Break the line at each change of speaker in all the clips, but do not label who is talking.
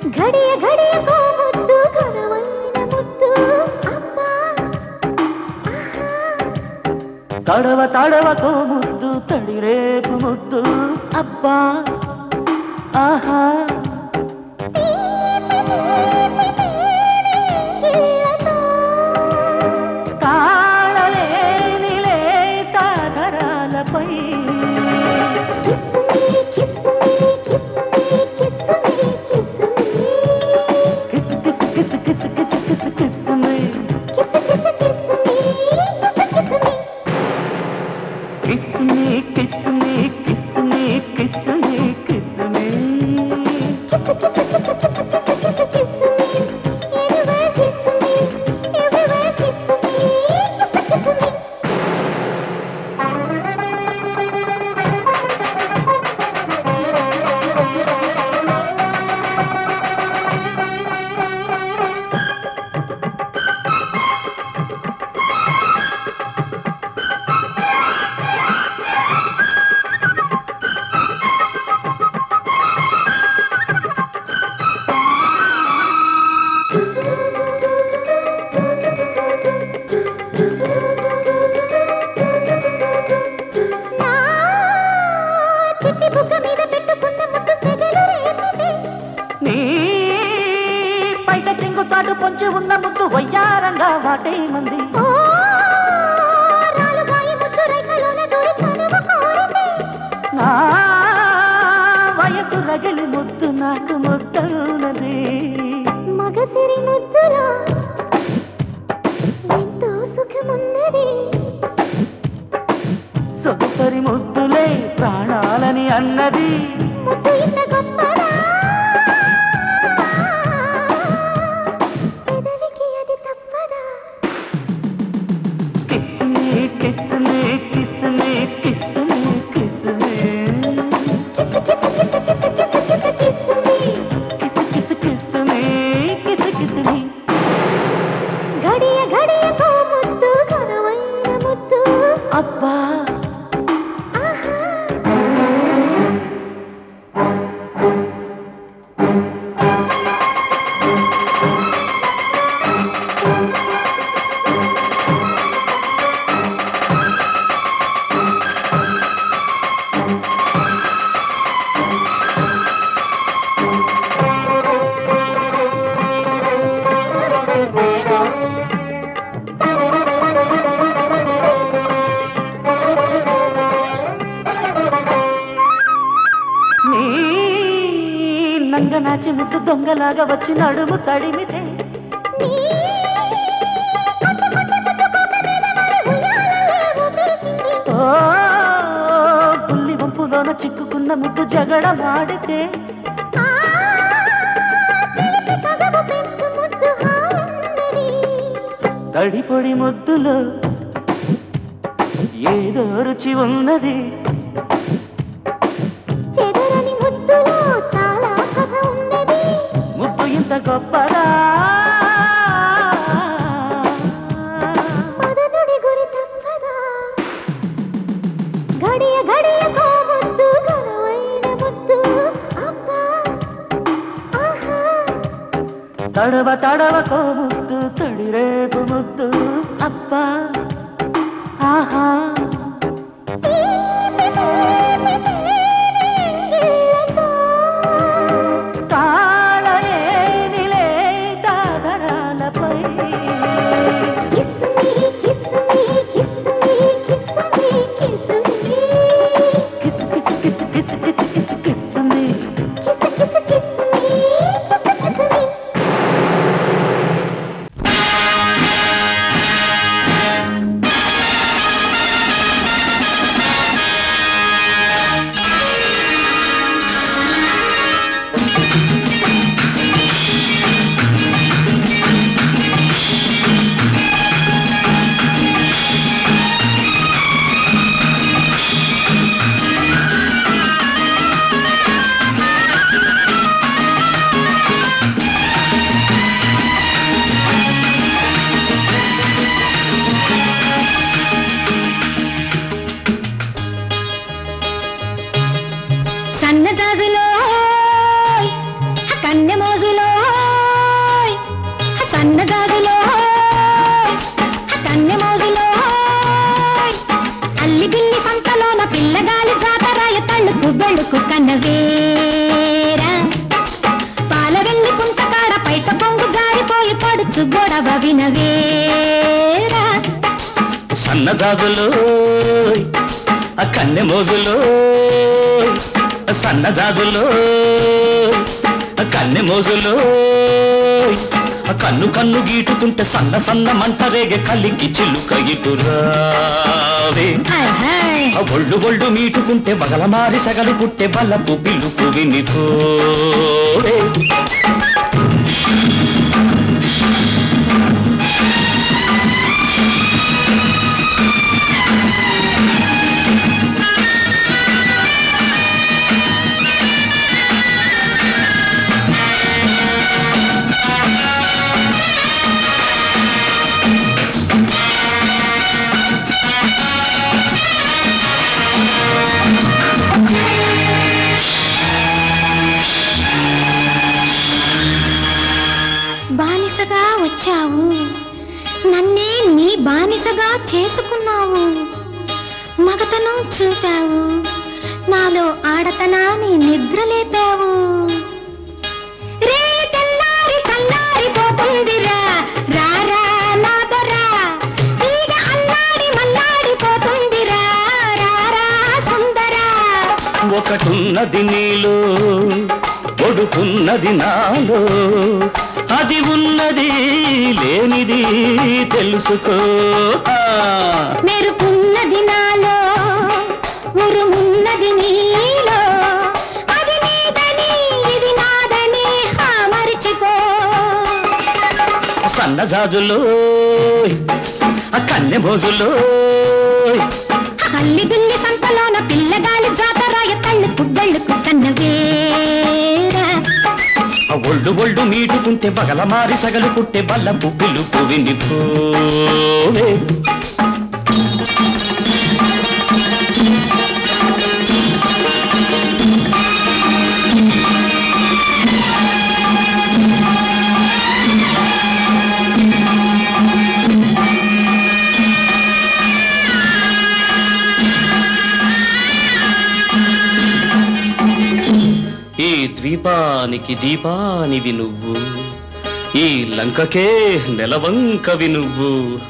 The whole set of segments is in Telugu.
ఘడియ ఘడియకో ముద్దు ఘనమైన ముద్దు అబ్బా ఆహా
తడవ తడవకో ముద్దు తడిరేపు ముద్దు అబ్బా ఆహా తాళలేని లేత ధరాలపై కిసు కిసు కిసు కిసు కిసు కిసు కిసుమి కిసుమి కిసుమి కిసుమి కిసుమి కిసుమి
చిట్టి బుగ్గ మీద పెట్టుకున్న ముద్దు సెగలు రేపితే
నీ పైట చెంగు చాటు పొంచి ఉన్న ముద్దు వయ్యారంగా వాటే మంది
ఓ రాలుగాయ ముద్దు రైకలోన దూరి చనువు కోరితే
నా వయసు రగిలి ముద్దు నాకు ముద్దన్నది
మగసిరి ముద్దులో ఎంతో సుఖమున్నది
సొగసరి ముద్దులే ప్రాణాలని అన్నది
ముద్దు ఇంత గొప్పదా పెదవికి అది తప్పదా
కిస్మి కిస్మి కిస్మి కిస్మి కిస్మి
కిసు కిసు కిసు కిసు కిసు కిసు కిసుమి
కిసు కిసు కిస్మి కిసు కిస్మి
గడియ గడియకో ముద్దు ఘనమైన ముద్దు
అబ్బా
ఆహా
నీ నంగనాచి ముద్దు దొంగలాగా వచ్చి నడుము తడిమితే ఓ బుల్లి వంపులోన చిక్కుకున్న ముద్దు జగడ మాడితే తడిపొడి ముద్దులో ఏదో రుచి ఉన్నది
చెదరని ముద్దులో చాలా కథ ఉన్నది
ముద్దు ఇంత గొప్పదా
మదనుడి గురి తప్పదా గడియ గడియకో ముద్దు ఘనమైన ముద్దు అబ్బా ఆహా
తడవ తడవకో ముద్దు తడిరేపు ముద్దు అబ్బా ఆహా తాళలేని లేత ధరాలపై కిసు కిసు కిసు కిసు కిసు కిసు కిసుమి
సన్నజాజులో కన్నె మోజులో సన్నగాజులో కన్నె మోజులో అల్లి బిల్లి సంతలోన పిల్లగాలి జాతరాయ తళ్ళుకు బెళ్ళుకు కన్నవేరా పాల వెళ్ళి పుంతకాడ పైట పొంగు జారిపోయి పడుచు గొడవ వినవేరా
సన్నజాజులు ఆ కన్నె మోజులు సన్నజాజులు ఆ కన్నె మోజులు ఆ కన్ను కన్ను గీటుకుంటే సన్న సన్న మంట రేగే కలికి చిలుక ఇటురావే
హాయ్ హాయ్
ఆ ఒళ్ళు ఒళ్ళు మీటుకుంటే బగలమారి సగలు పుట్టే బలపు పిలుపు వినిపోవే
బానిసగా వచ్చావు నన్నే నీ బానిసగా చేసుకున్నావు మగతనం చూపావు నాలో ఆడతనాన్ని నిద్రలేపావు రే తెల్లారి చల్లారిపోతుందిరా రారా నా దొరా ఈగ అల్లాడి మల్లాడిపోతుందిరా రారా సుందరా
ఒకటున్నది నీలో ఒడుకున్నది నాలో అది ఉన్నది లేనిది తెలుసుకో ఆ,
మెరుపున్నది నాలో ఉరుమున్నది నీలో అది నీదని ఇది నాదని హా మరిచిపో
సన్నజాజులో ఆ కన్నె మోజులో
అల్లి బిల్లి సంతలోన పిల్లగాలి జాతరాయ తళ్ళుకు బళ్ళుకు కన్నవేరా
ఆ ఒళ్ళు ఒళ్ళు మీటుకుంటే బగలమారి సగలు పుట్టే బల్లపు పిలుపు వినిపోవే ఈ ద్వీపానికి దీపానివి నువ్వు ఈ లంకకే నెలవంకవి నువ్వు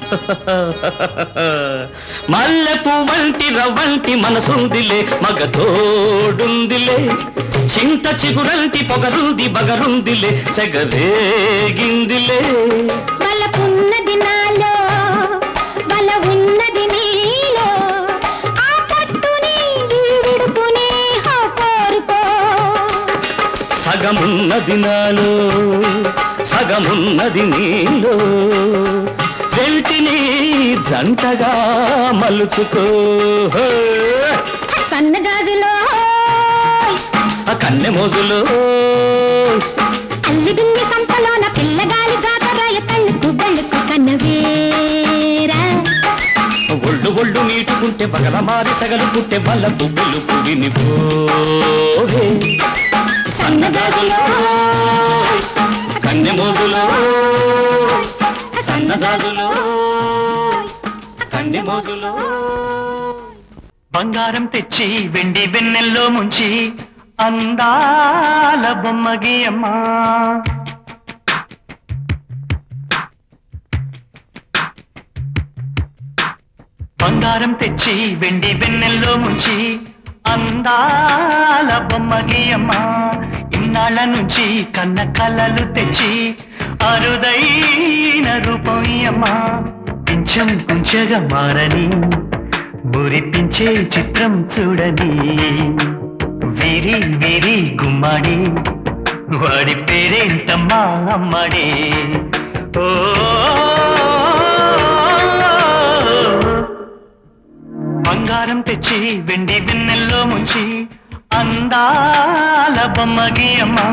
మల్లెపు వంటి రవ్వంటి మనసుందిలే మగ తోడుందిలే చింత చిగురంటి పొగరుంది బగరుందిలే సెగరేగిందిలే
బలపున్నది నాలో బల ఉన్నది నీలో ఆ పట్టుని ఈ విడుపుని హా కోరుకో
సగమున్నది నాలో సగమున్నది నీలో వెంటిని జంటగా మలుచుకో
సన్నగాజులో
ఆ కన్నె మోజులో
అల్లి బిల్లి సంతలోన పిల్లగాలి జాతరాయ తళ్ళుకు బళ్ళుకు కన్నవేరా
ఒళ్ళు ఒళ్ళు నీటుకుంటే బగలమారి సగలు పుట్టే బల్లపు పిలుపు వినిపోవే సన్నజాజులో కన్నె మోజులో సన్నజాజులో కన్నె మోజులో
బంగారం తెచ్చి వెండి వెన్నెల్లో ముంచి అందాల బొమ్మ గీయమ్మా బంగారం తెచ్చి వెండి వెన్నెల్లో ముంచి అందాల బొమ్మ గీయమ్మా ఇన్నాళ్ళ నుంచి కన్న కలలు తెచ్చి అరుదైన రూపయ్యమ్మా పింఛం కుంచెగా మారని మురిపించే చిత్రం చూడని వీరి వీరి గుమ్మాడి వాడి పేరేంటమ్మా అమ్మాడి ఓ బంగారం తెచ్చి వెండి వెన్నెల్లో ముంచి అందాల బొమ్మగి అమ్మా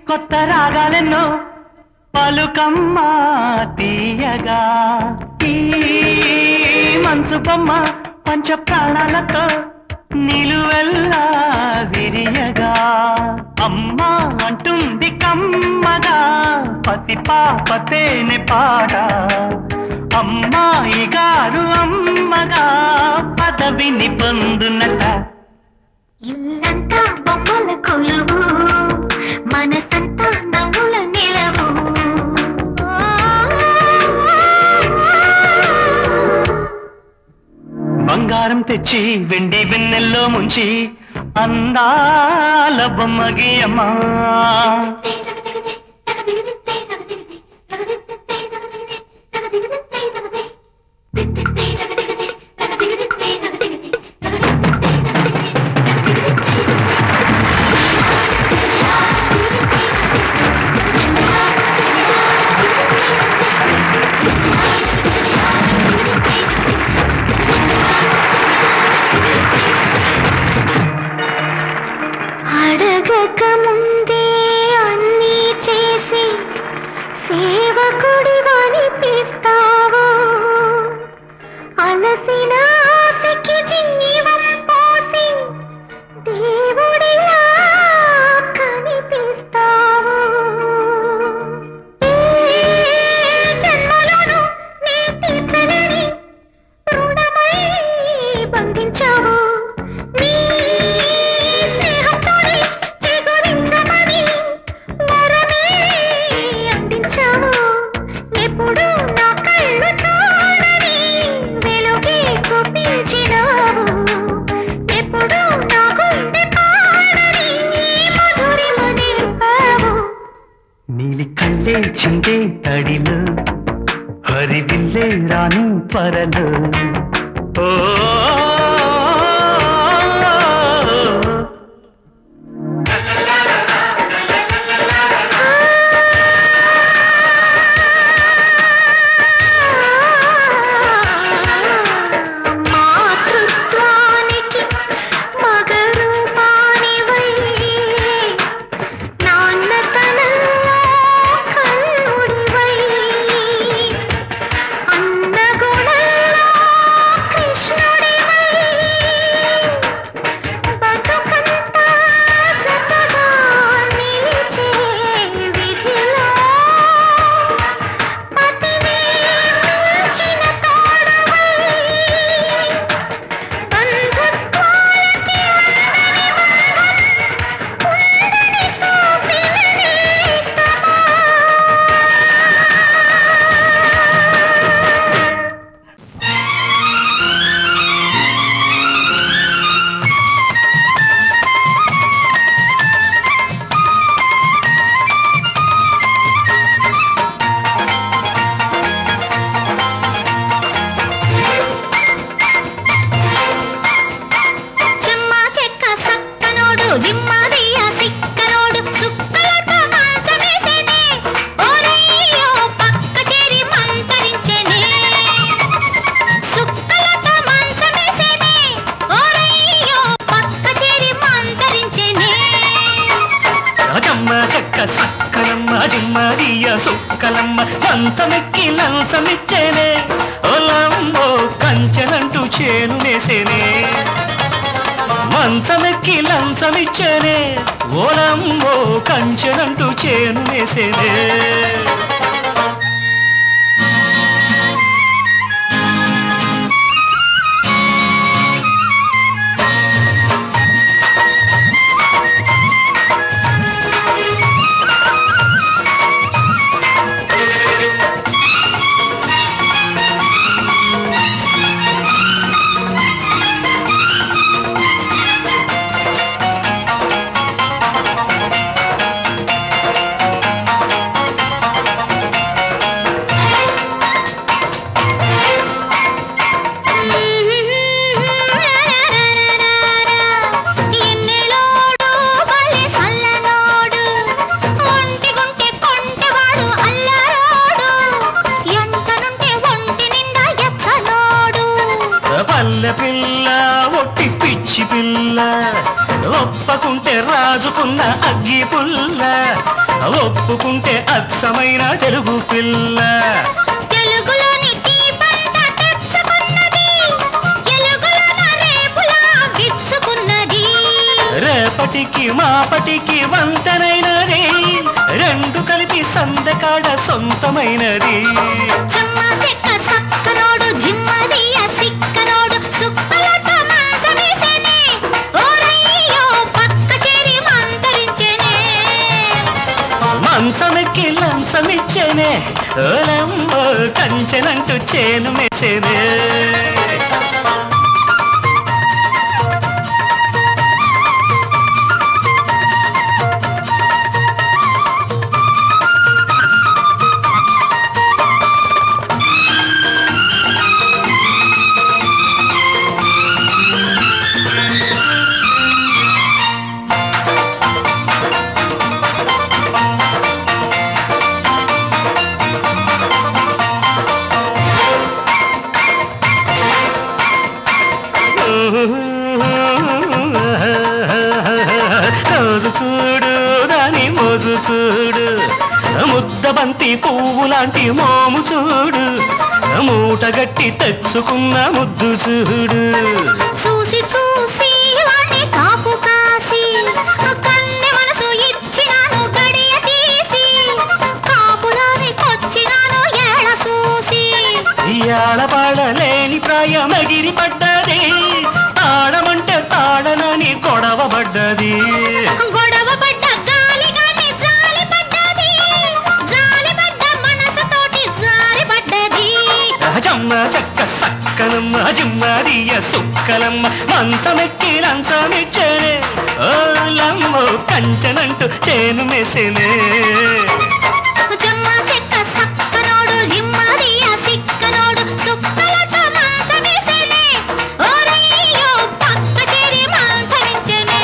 కొత్త రాగాలెన్నో పలుకమ్మ తీయగా ఈ మనసు బొమ్మ పంచ ప్రాణాలతో నిలువెల్లా విరియగా అమ్మ అంటుంది కమ్మగా పసిపాప తేనె పాట అమ్మాయి గారు అమ్మగా పదవిని పొందునట
ఇల్లంతా బొమ్మల కొలువు మనసంతా నవ్వుల నిలవు
బంగారం తెచ్చి వెండి వెన్నెల్లో ముంచి అందాల బొమ్మ గీయమ్మా
అడగక ముందే అన్నీ చేసి సేవకుడి అనిపిస్తావు అలసిన ఆశకి జీవం పోసి దేవుడిలా కనిపిస్తావు ఏ జన్మలోనూ నీ తీర్చలేని రుణమై బంధించావు నీ స్నేహంతోనే చిగురించమని వరమే అందించావు ఎప్పుడు నా కళ్ళు చూడని వెలుగే చూపించినావు ఎప్పుడు నా గుండె పాడని మధురిమ నింపావు
నీలి కళ్ళే చిందే తడిలో హరివిల్లే రాని పరలో ఓ
మాతృత్వానికి మగరూపానివై నాన్నతనంలో కన్నుడివై అన్నగుణంలో కృష్ణుడివై బతుకంతా జతగా నిలిచే విధిలో పతిని మించిన తోడవై బంధుత్వాలకి అందని బంధం ఉందని చూపిన నేస్తమా చెమ్మ చెక్క సక్కనోడు జిమ్మదియ సిక్కనోడు సుక్కలతో మంచమేసేనే ఓరయ్యో పక్క చేరి మంతరించెనే సుక్కలతో మంచమేసేనే ఓరయ్యో పక్క చేరి మంతరించెనే
రాజమ్మ చెక్క సక్కలమ్మ జిమ్మడియ సుక్కలమ్మ లంచమెక్కి లంచమిచ్చేనే ఓలమ్మో కంచెనంటూ చేను వేసేనే మంచమెక్కి లంచమిచ్చేనే ఓలమ్మో కంచెనంటూ చేను వేసేనే
ఎన్నెలోడు బలి సల్లనోడు ఒంటిగుంటే కొంటెవాడు అల్లరోడు ఎంటనుంటే ఒంటి నిండా ఎచ్చనోడు
పల్లె పిల్ల ఒట్టి పిచ్చి పిల్ల ఒప్పకుంటే రాజుకున్న అగ్గి పుల్ల ఒప్పుకుంటే అచ్చమైన తెలుగు పిల్ల
తెలుగులోని దీపంత తెచ్చుకున్నది ఎలుగులోన రేపులా విచ్చుకున్నది
రేపటికి మాపటికి వంతనైనది రెండు కలిపి సందకాడ సొంతమైనది
చెమ్మ చెక్క సక్కనోడు జిమ్మదియ సిక్కనోడు సుక్కలతో మంచమేసేనే ఓరయ్యో పక్క చేరి మంతరించెనే
మంచమెక్కి లంచమిచ్చేనే ఓలంబో కంచెనంటూ చేను మెసేనే రోజు చూడు దాని మోజు చూడు ముద్దబంతి పువ్వు లాంటి మోము చూడు మూటగట్టి తెచ్చుకున్న ముద్దు చూడు
చూసి చూసి వాణ్ణి కాపు కాసి కన్నె మనసు ఇచ్చినాను గడియ తీసి కాపురాని కొచ్చినాను ఏళ చూసి
ఇయాళ ప్రాయం ఎగిరి పడ్డది తాడమంటే తాడనని కొడవబడ్డది
గొడవ పడ్డ గాలి గాని జాలి పడ్డది జాలి పడ్డ మనసుతోటి జారి పడ్డది
జమ్మ చక్క సక్కనమ్మ జిమ్మరియ సుక్కలమ్మ మంచమెక్కి లంచమిచ్చనే ఓలమ్మో కంచనంటూ చేను మెసినే
జమ్మ చెక్క సక్కనోడు జిమ్మదియ సిక్కనోడు సుక్కలతో మంచమేసేనే ఓరయ్యో పక్క చేరి మంతరించెనే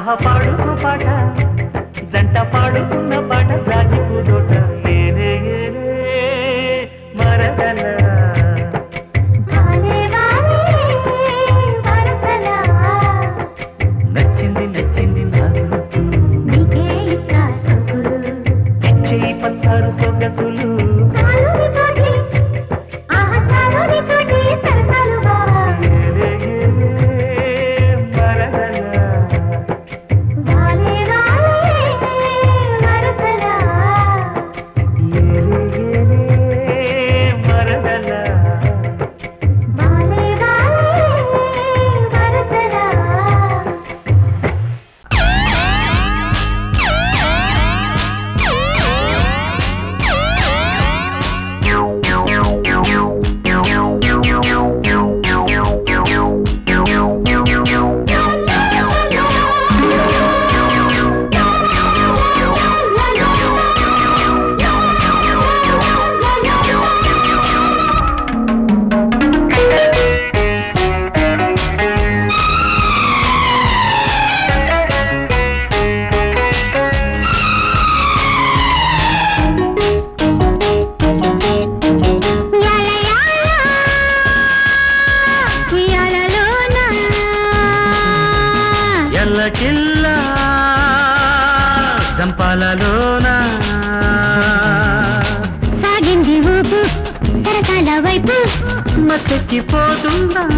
ఆహా పాడుకు పాట జంట పాడుకున్న పాట జాజి పూదోట నేనే మరదల
వాలే వాలే వరసలా
నచ్చింది నచ్చింది నాజుకు
నీకే ఇస్తా సొగులు
ఇచ్చేయి పచ్చారు సొగసులు
చాలుని తోటి ఆహా చాలుని తోటి సరసాలుగా
ఏలే ఏలే మరదల
వాలే వాలే వరసలా
ఏలే ఏలే మరదల
వాలే వాలే వరసలా
ఎల్లకిల్ల చంపాలలోన
సాగింది ఊపు తరకాల వైపు
మత్తెక్కిపోతుందా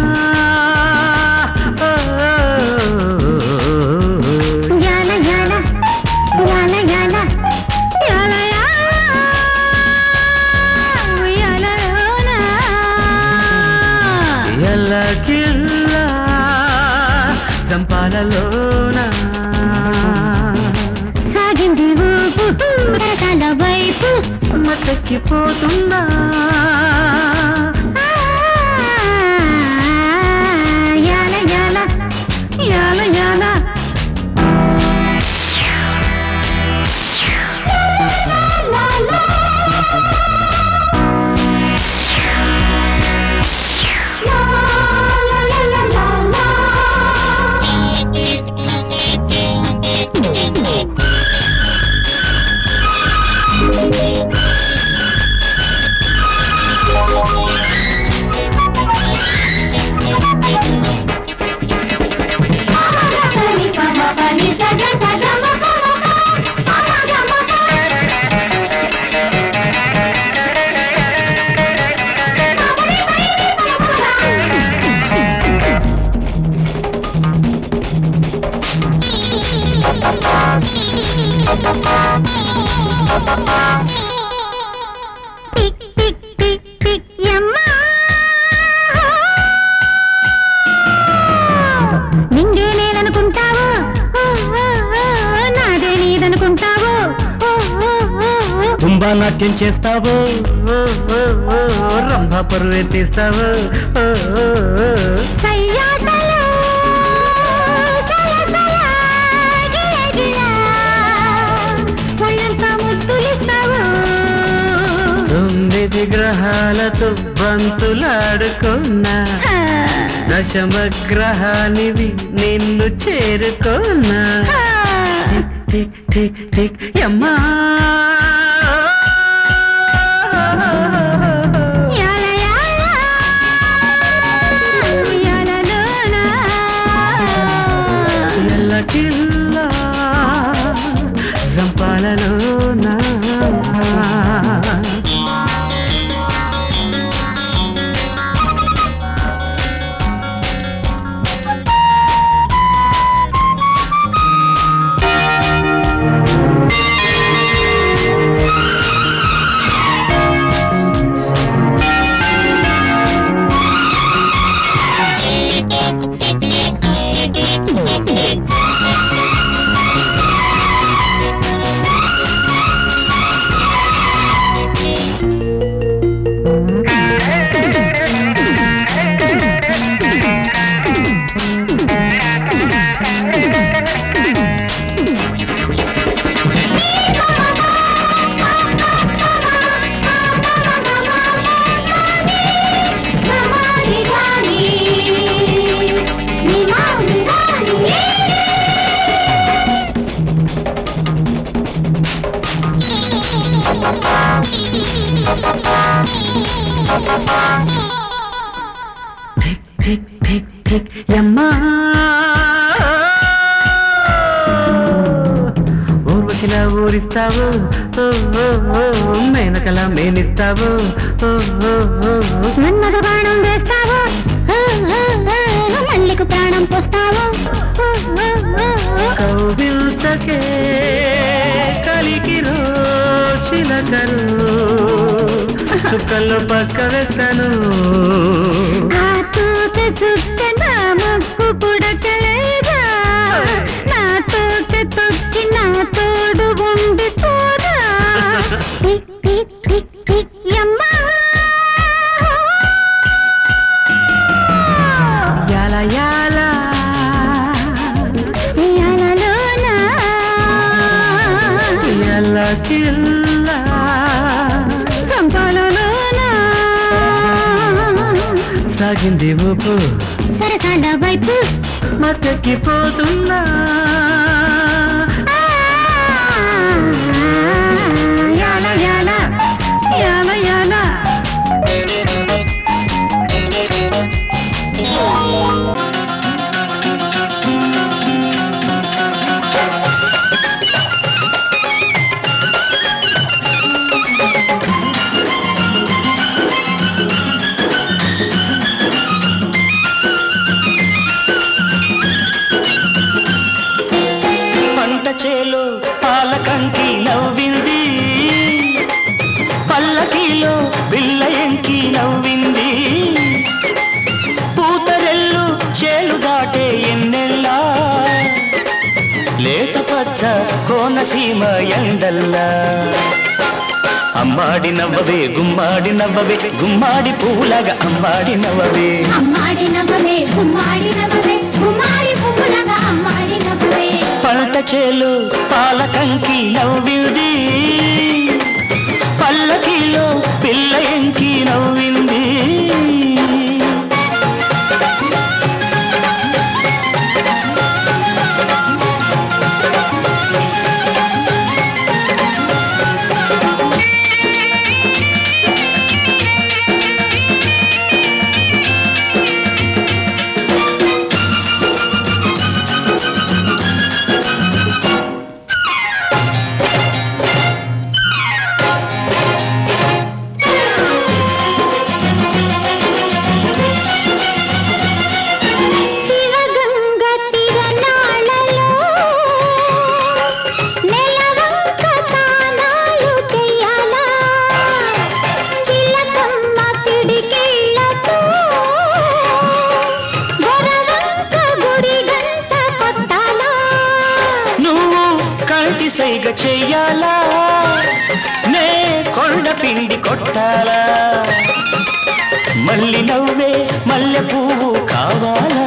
యాల యాల యాల యాల యాల యాల
ఎల్లకిల్ల చంపాలలోన
సాగింది ఊపు తరకాల వైపు
మత్తెక్కిపోతుందా
యాల యాల యాల యాల టిక్ టిక్ టిక్ టిక్ యమ్మా నిండే నేననుకుంటావు నాదే నీదనుకుంటావు
తుంబా నాట్యం చేస్తావు రంభ పరువే తీస్తావు
సయ్యాటలు సలసల గిలగిలా ఒళ్ళంతా ముద్దులిస్తావు
తొమ్మిది గ్రహాలతో బంతులాడుకున్నా
హా,
దశమ గ్రహానివి నిన్ను చేరుకున్నా
హా.
టిక్ టిక్ టిక్ యమ్మా
యాల యాల యాలలోన
ఎల్లకిల్లా జంపాలలోనా
ఆ
టిక్ టిక్ టిక్ టిక్ యమ్మా ఊర్వశిలా ఊరిస్తావు ఓ, ఓ, ఓ, మేనకలా మేనిస్తావు ఓ, ఓ, ఓ, ఓ.
మన్మథ బాణం వేస్తావు ఆ, ఆ, ఆ, మల్లెకు ప్రాణం పోస్తావు ఆ, ఆ, ఆ, ఆ.
కౌగిల్చకే కలికిలో చిలకలు చుక్కల్లో పక్క వేస్తాను
ఆ తోక చుక్క నా ముక్కు పుడకలేదా నా తోక తొక్కి నా తోడు ఉండి పోరా టిక్ టిక్ టిక్ టిక్ యమ్మా
యాల యాల
ఉయ్యాలలోనా
యాల కిల్ల
సంపాలలోనా
సాగింది ఊపు
సరసాల వైపు
మత్తెక్కిపోతున్నా
యాల యాల యాల యాల
పంట చేలో పాలకంకి నవ్వింది పల్లకిలో పిల్ల ఎంకి నవ్వింది పూతరెల్లు చేలు దాటే ఎన్నెల్లా లేత పచ్చ కోనసీమ ఎండల్లా అమ్మాడి నవ్వవే గుమ్మాడి నవ్వవే గుమ్మాడి పూలగా అమ్మాడి నవ్వవే
అమ్మాడి నవ్వవే గుమ్మాడి నవ్వవే గుమ్మాడి పువ్వులగా అమ్మాడి నవ్వవే
పంట చేలు పాలకంకి నవ్వింది పల్లకిలో పిల్ల ఎంకి నవ్వింది
శివగంగ తిరణాలలో నెలవంక తానాలు చెయ్యాలా చిలకమ్మ పిడికిళ్ళతో గొరవంక గుడి గంట కొట్టాలా
నువ్వు కంటి సైగ చెయ్యాలా నే కొండ పిండి కొట్టాలా మల్లి నవ్వే మల్లె పువ్వు కావాలా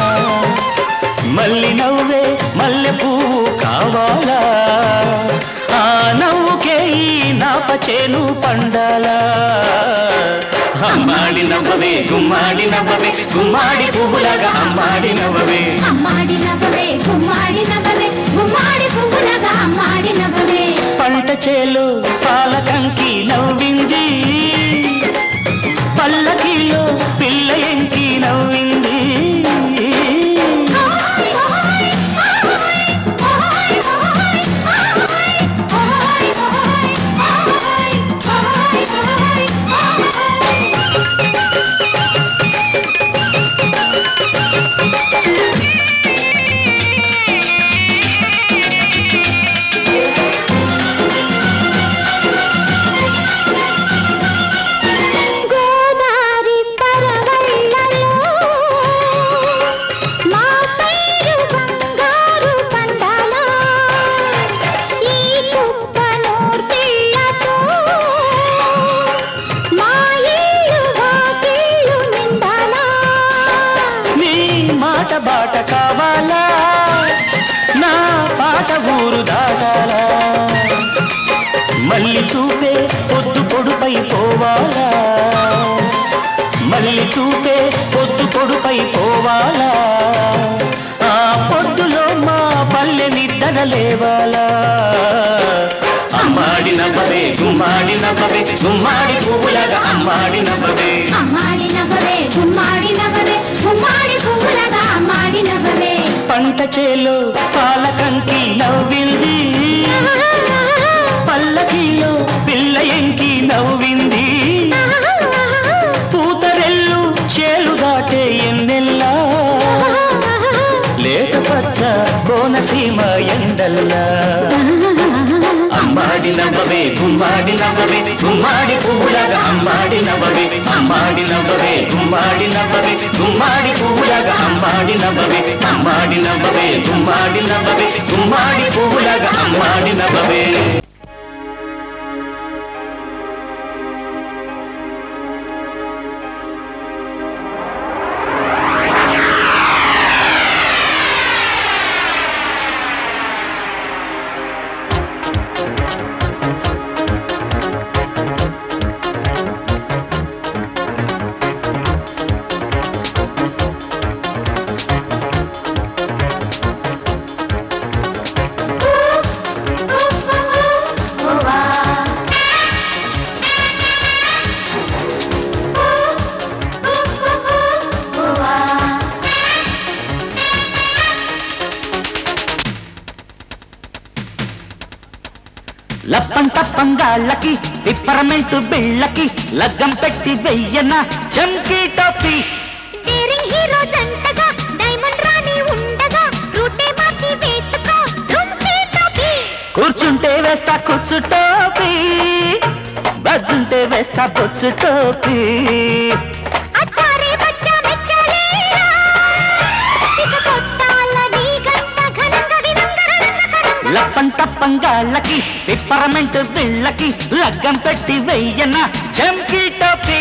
మల్లి నవ్వే మల్లె పువ్వు కావాలా ఆ నవ్వుకే ఈ నాప చేను పండాలా అమ్మాడి నవ్వవే గుమ్మాడి నవ్వవే గుమ్మాడి పువ్వులాగా అమ్మాడి నవ్వవే
అమ్మాడి నవ్వవే గుమ్మాడి నవ్వవే గుమ్మాడి పువ్వులగా అమ్మాడి నవ్వవే
పంట చేలు పాలకంకి నవ్వింది పల్లకిలో పిల్ల ఎంకి నవ్వింది
గోదారి పరవళ్ళలో మా పేరు బంగారు పండాలా ఈ కుప్పను పిల్లతో మా ఇల్లు వాకిళ్ళు నిండాలా
నీ మాట బాట కావాలా నా పాట ఊరు దాటాలా మళ్ళీ చూపే పొద్దు పొడుపై పోవాలా మళ్ళీ చూపే పొద్దు పొడుపై పోవాలా ఆ పొద్దులో మా పల్లె నిద్దన లేవాలా అమ్మాడి నవ్వవే గుమ్మాడి నవ్వవే గుమ్మాడి పువ్వులాగా అమ్మాడి నవ్వవే
అమ్మాడి నవ్వవే గుమ్మాడి నవ్వవే
పంట చేలో పాలకంకి నవ్వింది పల్లకిలో పిల్ల ఎంకి నవ్వింది పూతరెల్లు చేలు దాటే ఎన్నెల్లా లేత పచ్చ కోనసీమ ఎండల్లా అమ్మాడి నవ్వవే గుమ్మాడి నవ్వవే గుమ్మాడి పువ్వులాగా అమ్మాడి నవ్వవే అమ్మాడి నవ్వవే గుమ్మాడి నవ్వవే గుమ్మాడి పువ్వులాగా అమ్మాడి నవ్వవే అమ్మాడి నవ్వవే గుమ్మాడి నవ్వవే గుమ్మాడి పువ్వులాగా అమ్మాడి నవ్వవే లప్పం తప్పంగాళ్ళకి పిప్పరమెంట్ బిళ్ళకి లగ్గం పెట్టి వెయ్యన చంకీ టోపీ
డేరింగ్ హీరో జంటగా డైమండ్ రాణి ఉండగా రూటే మార్చి వేసుకో రుంకే టోపీ
కూర్చుంటే వేస్తా కూర్చు టోపీ బజ్జుంటే వేస్తా బొచ్చు టోపీ
అచ్చారే బచ్చా మెచ్చాలేరా ఇక కొట్టాల నీ గంట ఘనంగ వినంగ రణంగ కరంగ
లప్పం తప్పంగాళ్ళకి పిప్పరమెంట్ బిళ్ళకి లగ్గం పెట్టి వెయ్యన చంకీ టోపీ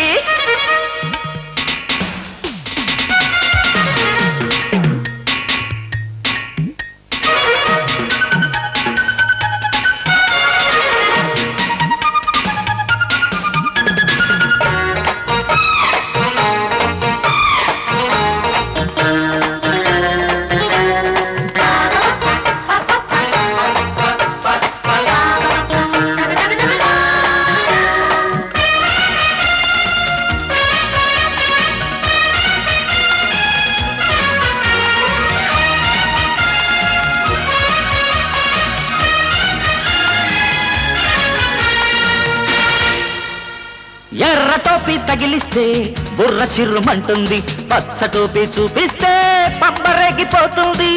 ఎర్ర టోపీ తగిలిస్తే బుర్ర చిర్రుమంటుంది పచ్చ టోపీ చూపిస్తే పంబరేగిపోతుంది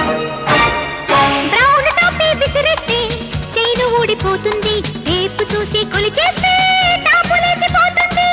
బ్రౌన్ టాపీ విసిరేస్తే చైను ఊడిపోతుంది రేపు చూసి కొలిచేస్తే టాపు లేచిపోతుంది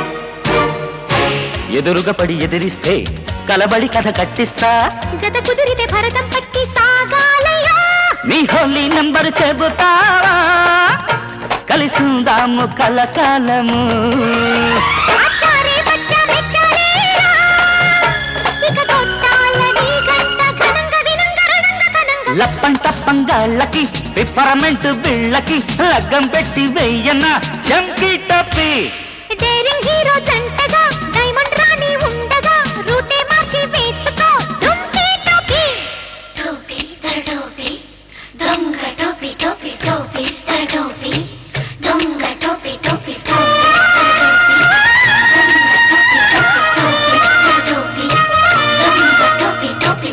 ఎదురుగా పడి ఎదిరిస్తే కలబడి కథ కట్టిస్తా
జత కుదిరితే భరతం పట్టి సాగాలయ్యా
నీ హోలీ నంబర్ చెబుతావా కలిసిందాము కలకాలము
అచ్చారే బచ్చా మెచ్చాలేరా ఇక కొట్టాల నీ గంట ఘనంగ వినంగ రణంగ కనంగ
లప్పం తప్పంగాళ్ళకి పిప్పరమెంట్ బిళ్ళకి లగ్గం పెట్టి వెయ్యన చంకీ టప్పి
డేరింగ్ హీరో జంటగా డైమండ్ రాణి ఉండగా రూటే మార్చి వేసుకో రుంకే టోపీ
టోపీ తర టోపీ దొంగ టోపీ టోపీ టోపీ తర టోపీ దొంగ టోపీ టోపీ టోపీ టోపీ దొంగ టోపీ టోపీ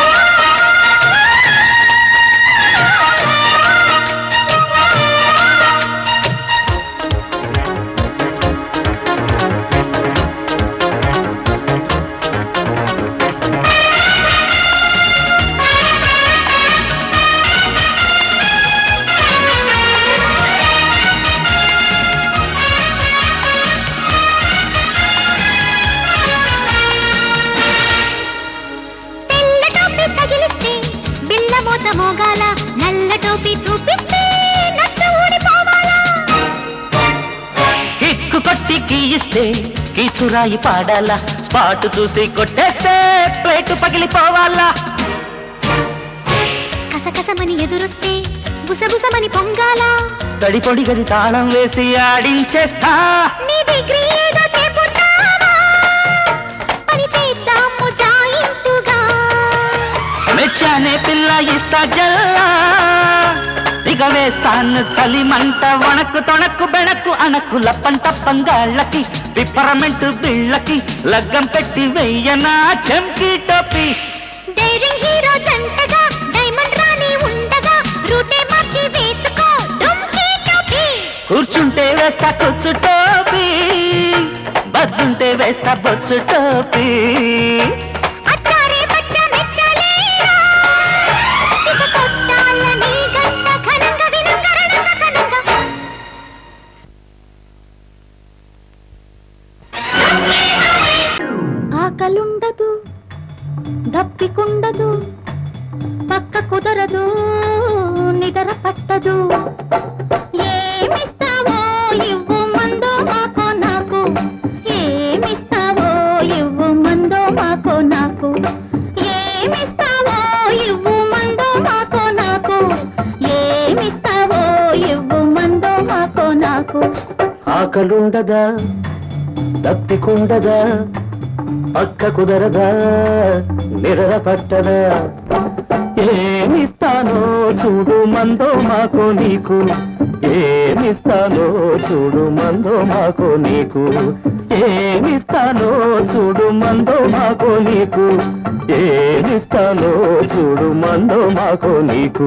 తెల్ల టోపీ తగిలిస్తే బిళ్ళ మోత మోగాల నల్ల టోపీ చూపిస్తే నచ్చ ఊడిపోవాలా
కిక్కు కొట్టి కీయిస్తే కీచురాయి పాడాలా స్పాట్ చూసి కొట్టేస్తే ప్లేటు పగిలిపోవాలా
కసకసమని ఎదురొస్తే బుసబుసమని పొంగాల
తడి పొడి గది తాళం వేసి ఆడించేస్తా
నీ డిగ్రీ ఏదో చెబుతావా పని చేద్దాము జాయింటుగా
మెచ్చానే పిల్ల ఇస్తా జల్లా ఇక వేస్తాను చలిమంట వణక్కు తొణక్కు బెణక్కు అనక్కు లప్పం తప్పంగాళ్ళకి పిప్పరమెంటు బిళ్ళకి లగ్గం పెట్టి వెయ్యనా చెంకి టోపీ
డైరింగ్ హీరో జంట
బొచ్చుంటే వేస్తా కొచ్చు టోపీ బజ్జుంటే వేస్తా బొచ్చు టోపీ
అత్తారే పచ్చ మెచ్చలేరా ఇక కొట్టాల నీ గంట ఘనంగా వినంగా రణంగా కనంగా ఆకలుండదు దప్పికుండదు పక్క కుదరదు నిదర పట్టదు ఏమిస్తావో ఇవ్వు మందో మాకో నాకు ఏమిస్తావో ఇవ్వు మందో మాకో నాకు ఏమిస్తావో ఇవ్వు మందో మాకో నాకు ఏమిస్తావో ఇవ్వు మందో మాకో నాకు
ఆకలుండదా దప్పికుండదా పక్క కుదరదా నిరర పట్టదా ఏమిస్తానో చూడు మందో మాకో నీకు ఏమిస్తానో చూడు మందో మాకో నీకు ఏమిస్తానో చూడు మందో మాకో నీకు ఏమిస్తానో చూడు మందో మాకో నీకు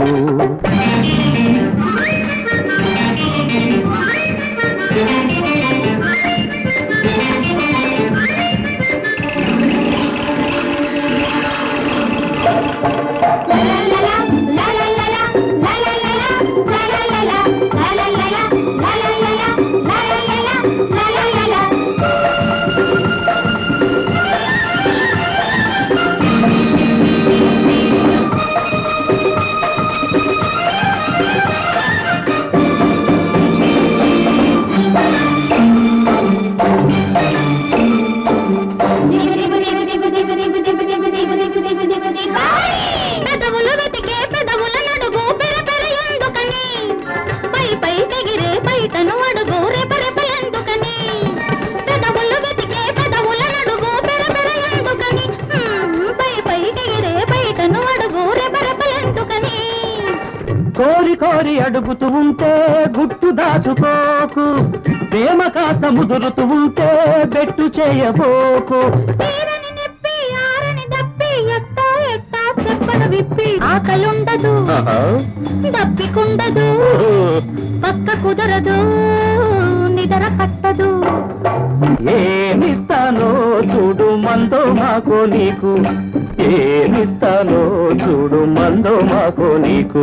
పెదవులు వెతికే పెదవుల నడుగు పెరపెరయందుకని పై పై తెగిరే బయటను అడుగు రెపరెపయందుకని పెదవులు వెతికే పెదవుల నడుగు పెరపెరయందుకని హ్మ్, పై పై తెగిరే బయటను అడుగు రెపరెపయందుకని
కోరి కోరి అడుగుతూ ఉంటే గుట్టు దాచుకోకు ప్రేమ కాస్త ముదురుతూ ఉంటే బెట్టు చేయబోకు
తీరని నిప్పి ఆరని దప్పి ఎట్టా ఎట్టా చెప్పను విప్పి ఆకలుండదు దప్పికుండదు పక్క కుదరదు నిదర పట్టదు
ఏమిస్తానో చూడు మందో మాకో నీకు ఏమిస్తానో చూడు మందో మాకో నీకు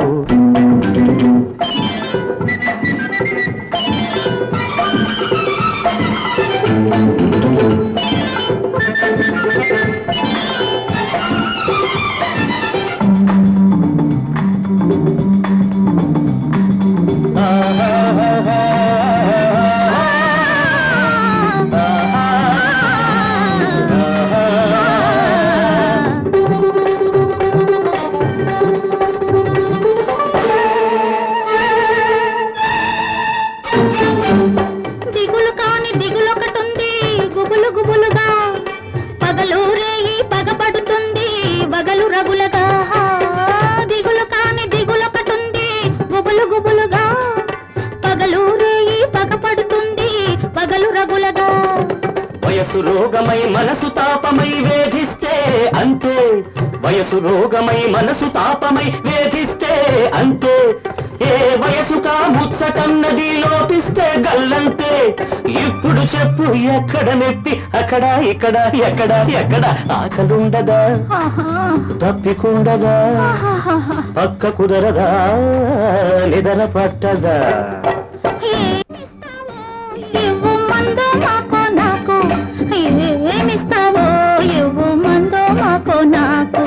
దిగులు కాని దిగులొకటుంది గుబులు గుబులుగా పగలు రేయి పగపడుతుంది వగలు రగులగా దిగులు కాని దిగులొకటుంది గుబులు గుబులుగా పగలు రేయి పగపడుతుంది వగలు రగులగా
వయసు రోగమై మనసు తాపమై వేధిస్తే అంతే వయసు రోగమై మనసు తాపమై వేధిస్తే అంతే ఏ వయసుకా ముచ్చటన్నది లోపిస్తే గల్లంతే ఇప్పుడు చెప్పు ఎక్కడ నెప్పి అక్కడ ఇక్కడ ఎక్కడ ఎక్కడ ఆకలుండదా
ఆహా,
తప్పికుండదా
ఆహాహాహా.
పక్క కుదరదా నిదర పట్టదా
ఏమిస్తావో ఇవ్వు మందో మాకో నాకు ఏమిస్తావో ఇవ్వు మందో మాకో నాకు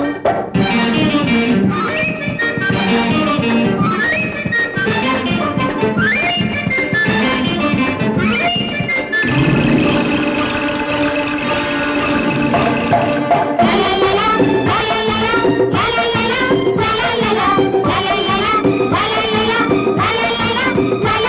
la la la la la la la la la la la la la la la la la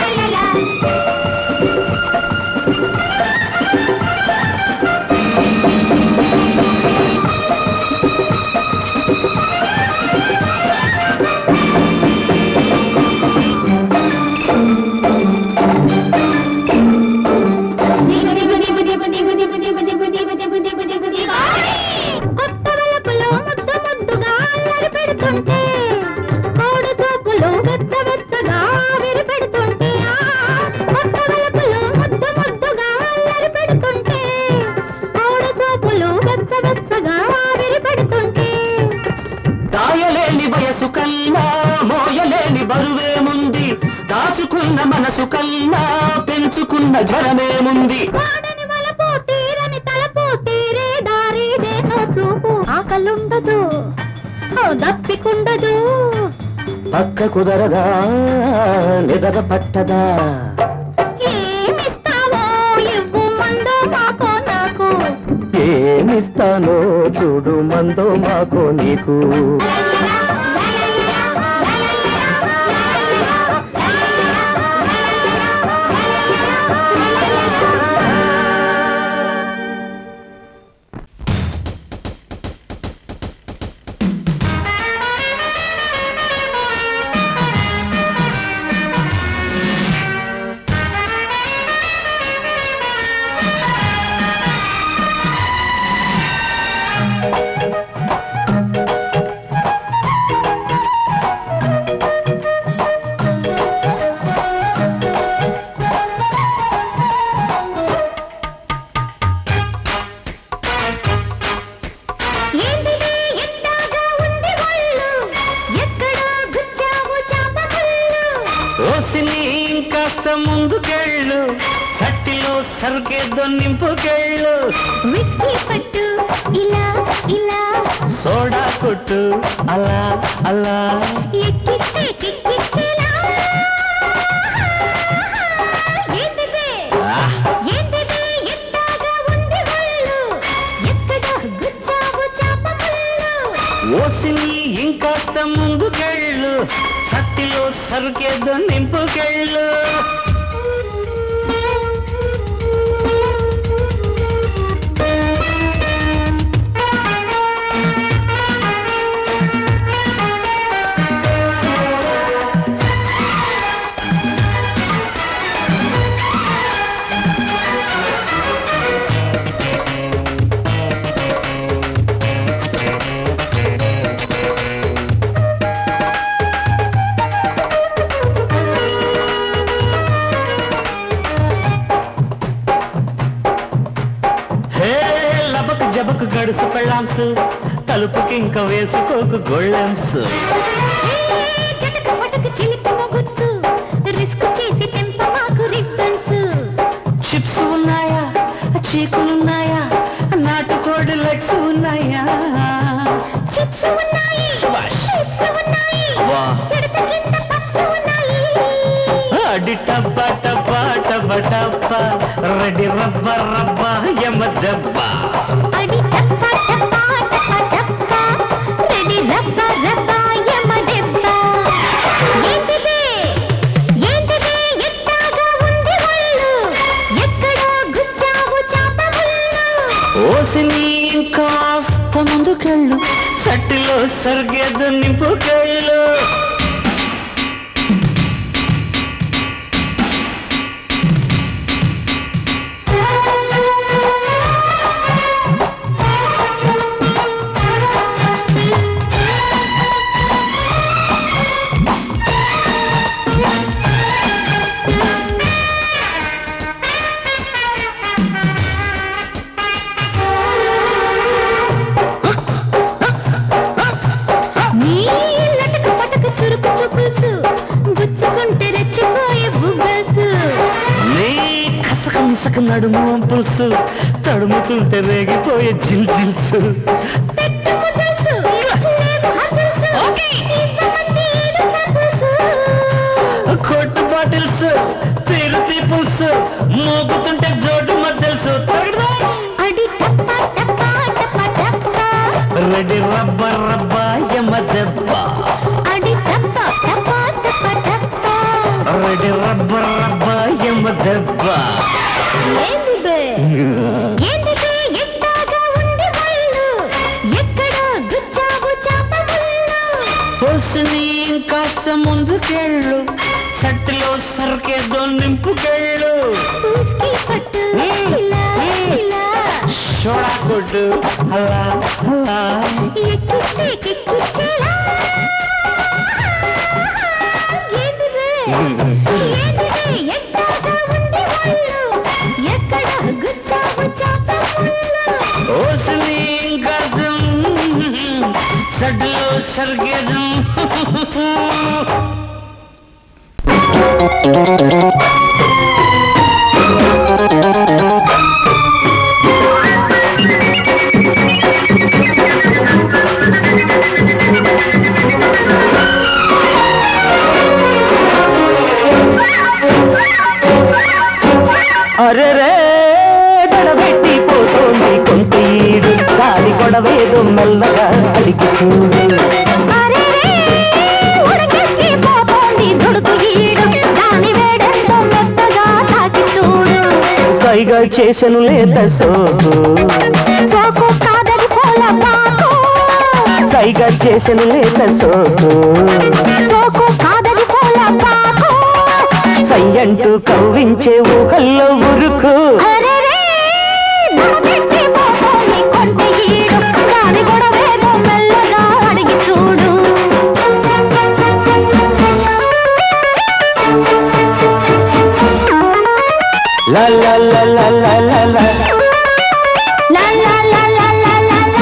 వెచ్చగా ఆవిరి పడుతుంటే
దాయలేని వయసు కన్నా మోయలేని బరువేముంది దాచుకున్న మనసు కన్నా పెంచుకున్న జ్వరమేముంది
వాడని వలపు తీరని తలపు తీరే దారిదేనో చూపు ఆకలుండదు ఓ దప్పికుండదు
పక్క కుదరదా నిదర పట్టదా
ఏమిస్తావో ఇవ్వు మందో మాకో నాకు
ఏమిస్తానో చూడు మందో మాకో నీకు
ఏంటిది ఎట్టాగా ఉంది ఒళ్ళు ఎక్కడో గుచ్చావు చాపకళ్ళు
ఓసిని ఇంకాస్త ముందుకెళ్ళు సట్టిలో సరుకేదో నింపుకెళ్ళు
విస్కీ పట్టు ఇలా ఇలా
సోడా కొట్టు అలా అలా
ఎక్కిస్తే కిక్కిచ్చేలా ఏంటిది
ఆహ్!
ఏంటిది ఎట్టాగా ఉంది ఒళ్ళు ఎక్కడో గుచ్చావు చాపకళ్ళు
ఓసిని ఇంకాస్త ముందుకెళ్ళు సట్టిలో సరుకేదో నింపుకెళ్ళు హే లబకు జబకు గడుసు పెళ్ళాంసు తలుపుకి ఇంకా వేసుకోకు గొళ్ళెంసు
చటక పటక చిలిపి మొగుడ్సు రిస్క్ చేసి తెంప మాకు రిబ్బన్స్
చిప్స్ ఉన్నాయా చీకులున్నాయా నాటుకోడి లెగ్స్ ఉన్నాయా
చిప్స్ ఉన్నాయి
శభాష్.
చిప్స్ ఉన్నాయి
వా.
పిడత కింద పప్స్ ఉన్నాయి
అడి టబ్బా టబ్బా టబ్బా టబ్బా రెడీ రబ్బ రబ్బ యమ దబ్బా
అడి టప్ప టప్ప టప్ప టప్ప రెడీ రబ్బ రబ్బ యమ దెబ్బ ఏంటిది ఏంటిది ఎట్టాగా ఉంది ఒళ్ళు ఎక్కడో గుచ్చావు చాప ముళ్ళు
ఓసిని కాస్త ముందుకెళ్ళు సట్టిలో సరిగేదు నింపుకెళ్ళు
నీ లటక పటక చురుకు చూపుల్సు గుచ్చుకుంటే రెచ్చిపోయే బుబ్బల్స్
నీ కసక మిసక నడుము పులుసు తడుముతుంటే రేగిపోయే జిల్ జిల్సు
పెట్టుకు తెలుసు లేవు హద్దుల్సు ఇంతమంది ఏడు సబ్బుల్సు
కొట్టు బాటిల్స్ తీరు తీపుల్స్ మోగుతుంటే జోడు మద్దెల్సు
అడి టప్ప టప్ప టప్ప టప్ప
రెడీ రబ్బ రబ్బ యమ దెబ్బ
అడి టప్ప టప్ప టప్ప టప్ప
రెడీ రబ్బ రబ్బ యమ దెబ్బ
ఏంది బే ఏంది బే ఎట్టాగా ఉంది ఒళ్ళు ఎక్కడో గుచ్చావు చాప ముళ్ళు
పొసుని కాస్త ముందుకెళ్ళు సట్టిలో సరికేదో నింపుకెళ్ళు
పూస్కి పట్టు ఇలా ఇలా
సోడా కొట్టు అలా అలా
ఎక్కిస్తే కిక్కిచ్చేలా ఏందివే? ఏందివే? ఎట్టాగా ఉంది ఒళ్ళు? ఎక్కడ గుచ్చావు చాప ముళ్ళు?
ఓసిని
గంగదం సడ్లో సర్గదం
అరెరే గడబెట్టి పోతోంది కొంత ఈడు గాలి గొడవేదో మెల్లగా అడిగి చూడు
అరెరే, ఉడకెక్కి పోతోంది దుడుకు ఈడు. దాని వేడెంతో మెత్తగా తాకి చూడు.
సైగా చేసను లేత సోకు
సోకు కాదది పూల పాకు.
సైగా చేసను లేత సోకు
సోకు కాదది పూల పాకు.
సై అంటూ కవ్వించే ఊహల్లో ఉరుకు
అరెరే, ఉడకెక్కి పోతోంది కొంట ఈడు. దాని గొడవేదో మెల్లగా అడిగి చూడు
లా లా లా లా లా లా లా
లా లా లా లా లా లా లా.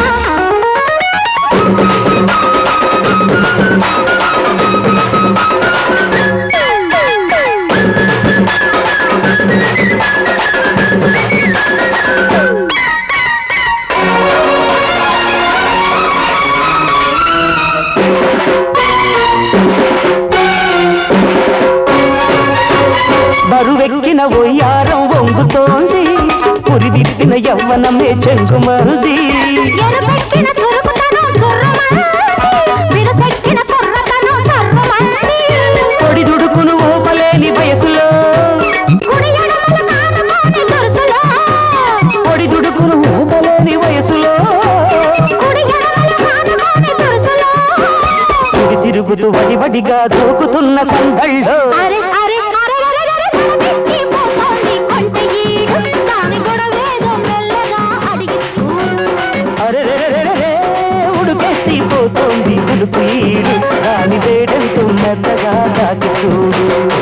బరువెక్కిన ఒయ్యారం వంగుతోంది పురిదిప్పిన యవ్వనమే చెంగుమంది
ఎరుపెక్కిన చురుకుతనం చుర్రమంది. విరుసెక్కిన కుర్రతనం సర్వమంది.
పొడి దుడుకును ఓపలేని వయసులో
కుడి ఎడమల కానుకోని దురుసులో.
పొడి దుడుకును ఊపలేని వయసులో
కుడి ఎడమల కానుకోని దురుసులో.
సిరి తిరుగుతూ వడివడిగా దూకుతున్న సందళ్ళో
అరె, అరె, అరెరెరెరెరె, తలపెట్టి పోతోంది కొంటె ఈడు. దాని గొడవేదో మెల్లగా అడిగి చూడు.
అరెరెరెరెరె, ఉడుకెత్తి పోతోంది దులుపు ఈడు దాని వేడంతో మెత్తగా తాకి చూడు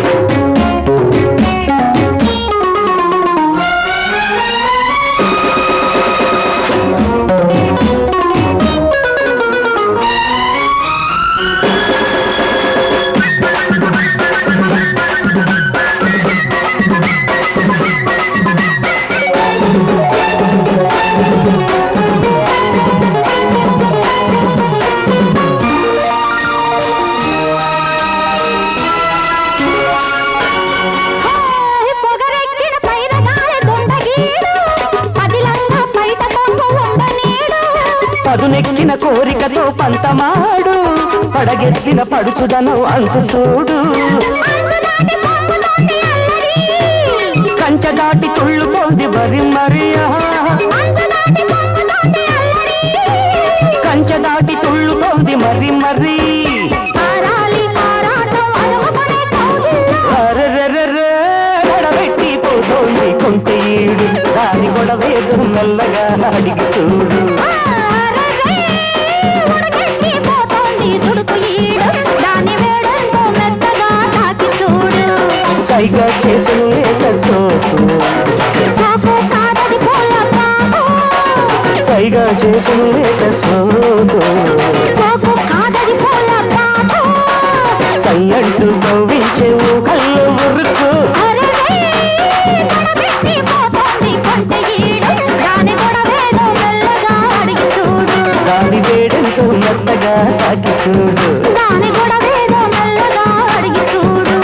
హాయ్, పొగరెక్కిన పైరగాలి దొండగీడు. పదిలంగా బయట కొంగు ఉండనీడు.
పదునెక్కిన కోరికతో పంతమాడు పడగెత్తిన పడుచుదను అంతు చూడు
అంచుదాటి పొంగుతోంది అల్లరి.
కంచె దాటి తుళ్ళుతోంది వరి మరియా
అంచుదాటి పొంగుతోంది అల్లరి.
కంచె దాటి తుళ్ళుతోంది మరి మరి
ఆరాలి ఆరాటం అలుముకునే కౌగిల్లో.
అరెరెరెరె, నడబెట్టి పోతోంది కొంటె ఈడు దాని గొడవేదు మెల్లగా అడిగి చూడు
ఆరరే, ఉడకెక్కి పోతోంది దుడుకు ఈడు. దాని వేడెంతో మెత్తగా తాకి చూడు.
సైగా చేసిన లేక సోకు
సోకు కాదది పూల పాకు.
సైగా చేసిన లేక సోకు
సోకు కాదది పూల పాకు.
సై అంటూ కవ్వించే ఊహల్లో ఉరుకు
అరెరే, తడబెట్టి పోతోంది కొంటె ఈడు. దాని గొడవేదో మెల్లగా అడిగి చూడు.
దాని వేడంతో మెత్తగా చాకి చూడు
దాని గొడవేదో మెల్లగా అడిగి చూడు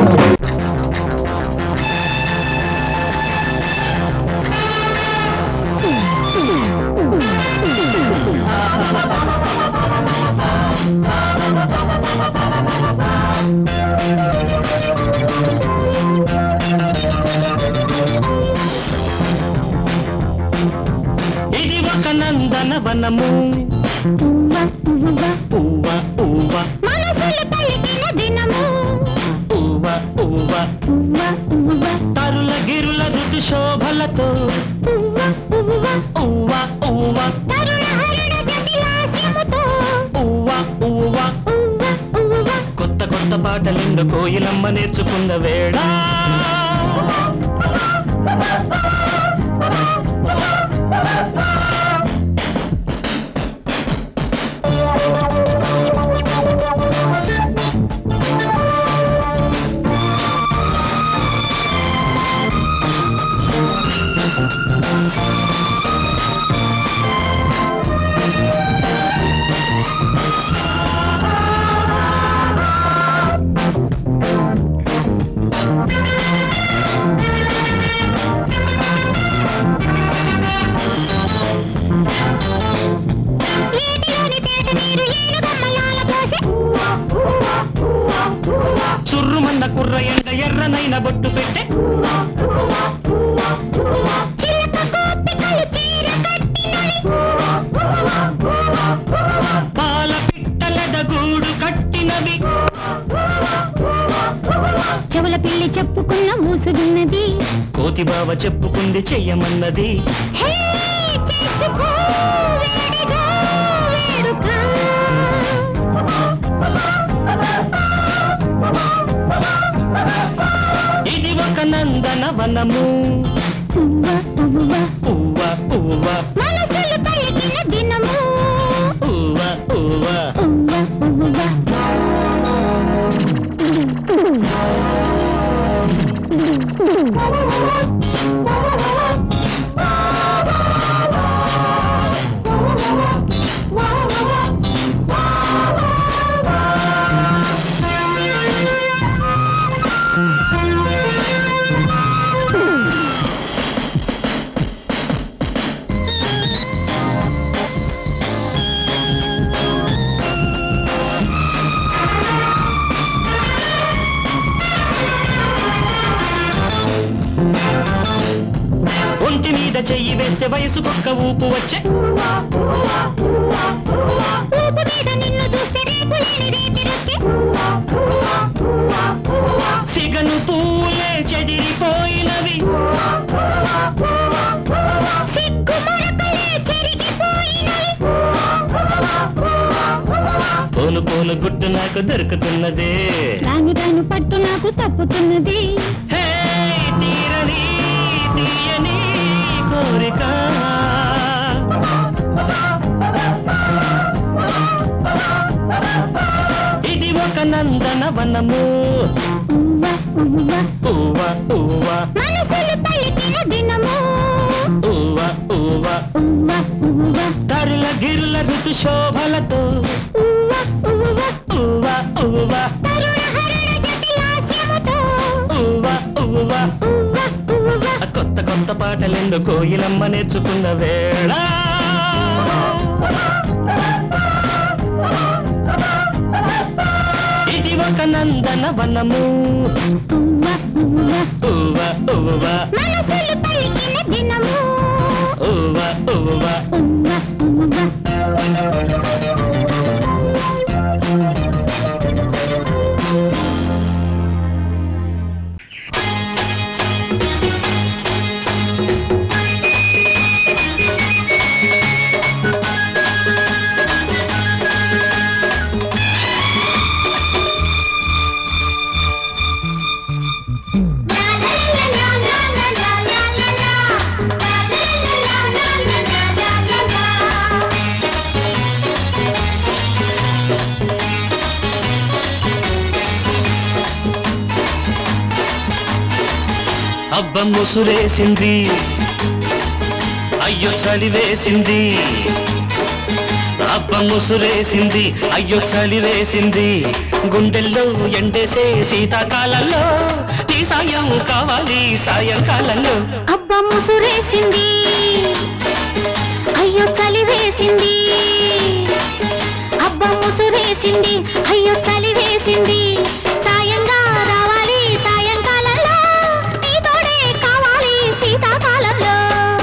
ఇది ఒక నందన వనము ఊవ ఊవ
మనసులు పలికిన దినము
ఊవ ఊవ
ఉవ్వ ఉవ్వ
తరుల గిరుల ఋతు శోభలతో
ఉవ్వ ఉవ్వ
ఊవ ఊవ
తరుణ హరుణ జటిలాస్యముతో
ఊవ ఊవ
ఉవ్వ ఉవ్వ
కొత్త కొత్త పాటలిందు కోయిలమ్మ నేర్చుకున్న వేళ
ఎర్రనైన బొట్టు పెట్టే
చిలక గోపికలు చీర కట్టినవి
పాల పిట్టలెద గూడు కట్టినవి
చెవుల పిల్లి చెప్పుకున్న మూసుడున్నది
కోతి బావ చెప్పుకుంది చెయ్యమన్నది
హే చేసుకో వేడిగా వేడుక
ఇది ఒక నందన వనము
పువ్వ పువ్వ
పువ్వ పువ్వ
మనసులు పలికిన దినము
పువ్వ పువ్వ
పువ్వ పువ్వ
ఒంటి మీద చెయ్యి వేస్తే వయసు కుక్క ఊపు వచ్చే
ఊపు మీద నిన్ను చూస్తే రేపు లేని రేతిరొచ్చే
సిగను పూలే చెదిరిపోయినవి
సిగ్గు మొరకలే చెరిగిపోయినవి
పోను పోను గుట్టు నాకు దొరుకుతున్నదే
రాను రాను పట్టు నాకు తప్పుతున్నది
హే తీరని తీయని కోరిక ఇది ఒక నందన వనము
పువ్వ పువ్వ
పువ్వ పువ్వ
మనసులు పలికిన దినము
పువ్వ పువ్వ
పువ్వ పువ్వ
తరుల గిరుల ఋతు శోభలతో
పువ్వ పువ్వ
పువ్వ పువ్వ
తరుణ హరణ జటిలాస్యముతో
పువ్వ పువ్వ
పువ్వ పువ్వ
ఆ కొత్త కొత్త పాటలెందు కోయిలమ్మ నేర్చుకున్న వేళ ఇది ఒక నందన వనము
పువ్వ పువ్వ
పువ్వ పువ్వ
మనసులు పలికిన దినము
పువ్వ పువ్వ
పువ్వ పువ్వ
అబ్బ ముసురేసింది అయ్యో చలివేసింది అబ్బ ముసురేసింది అయ్యో చలివేసింది గుండెల్లో ఎండేసే శీతాకాలంలో నీ సాయం కావాలి సాయంకాలంలో
అబ్బా ముసురేసింది అయ్యో చలి వేసింది అబ్బా ముసురేసింది అయ్యో చలి వేసింది సాయంగా రావాలి సాయంకాలంలో నీ తోడే కావాలి శీతాకాలంలో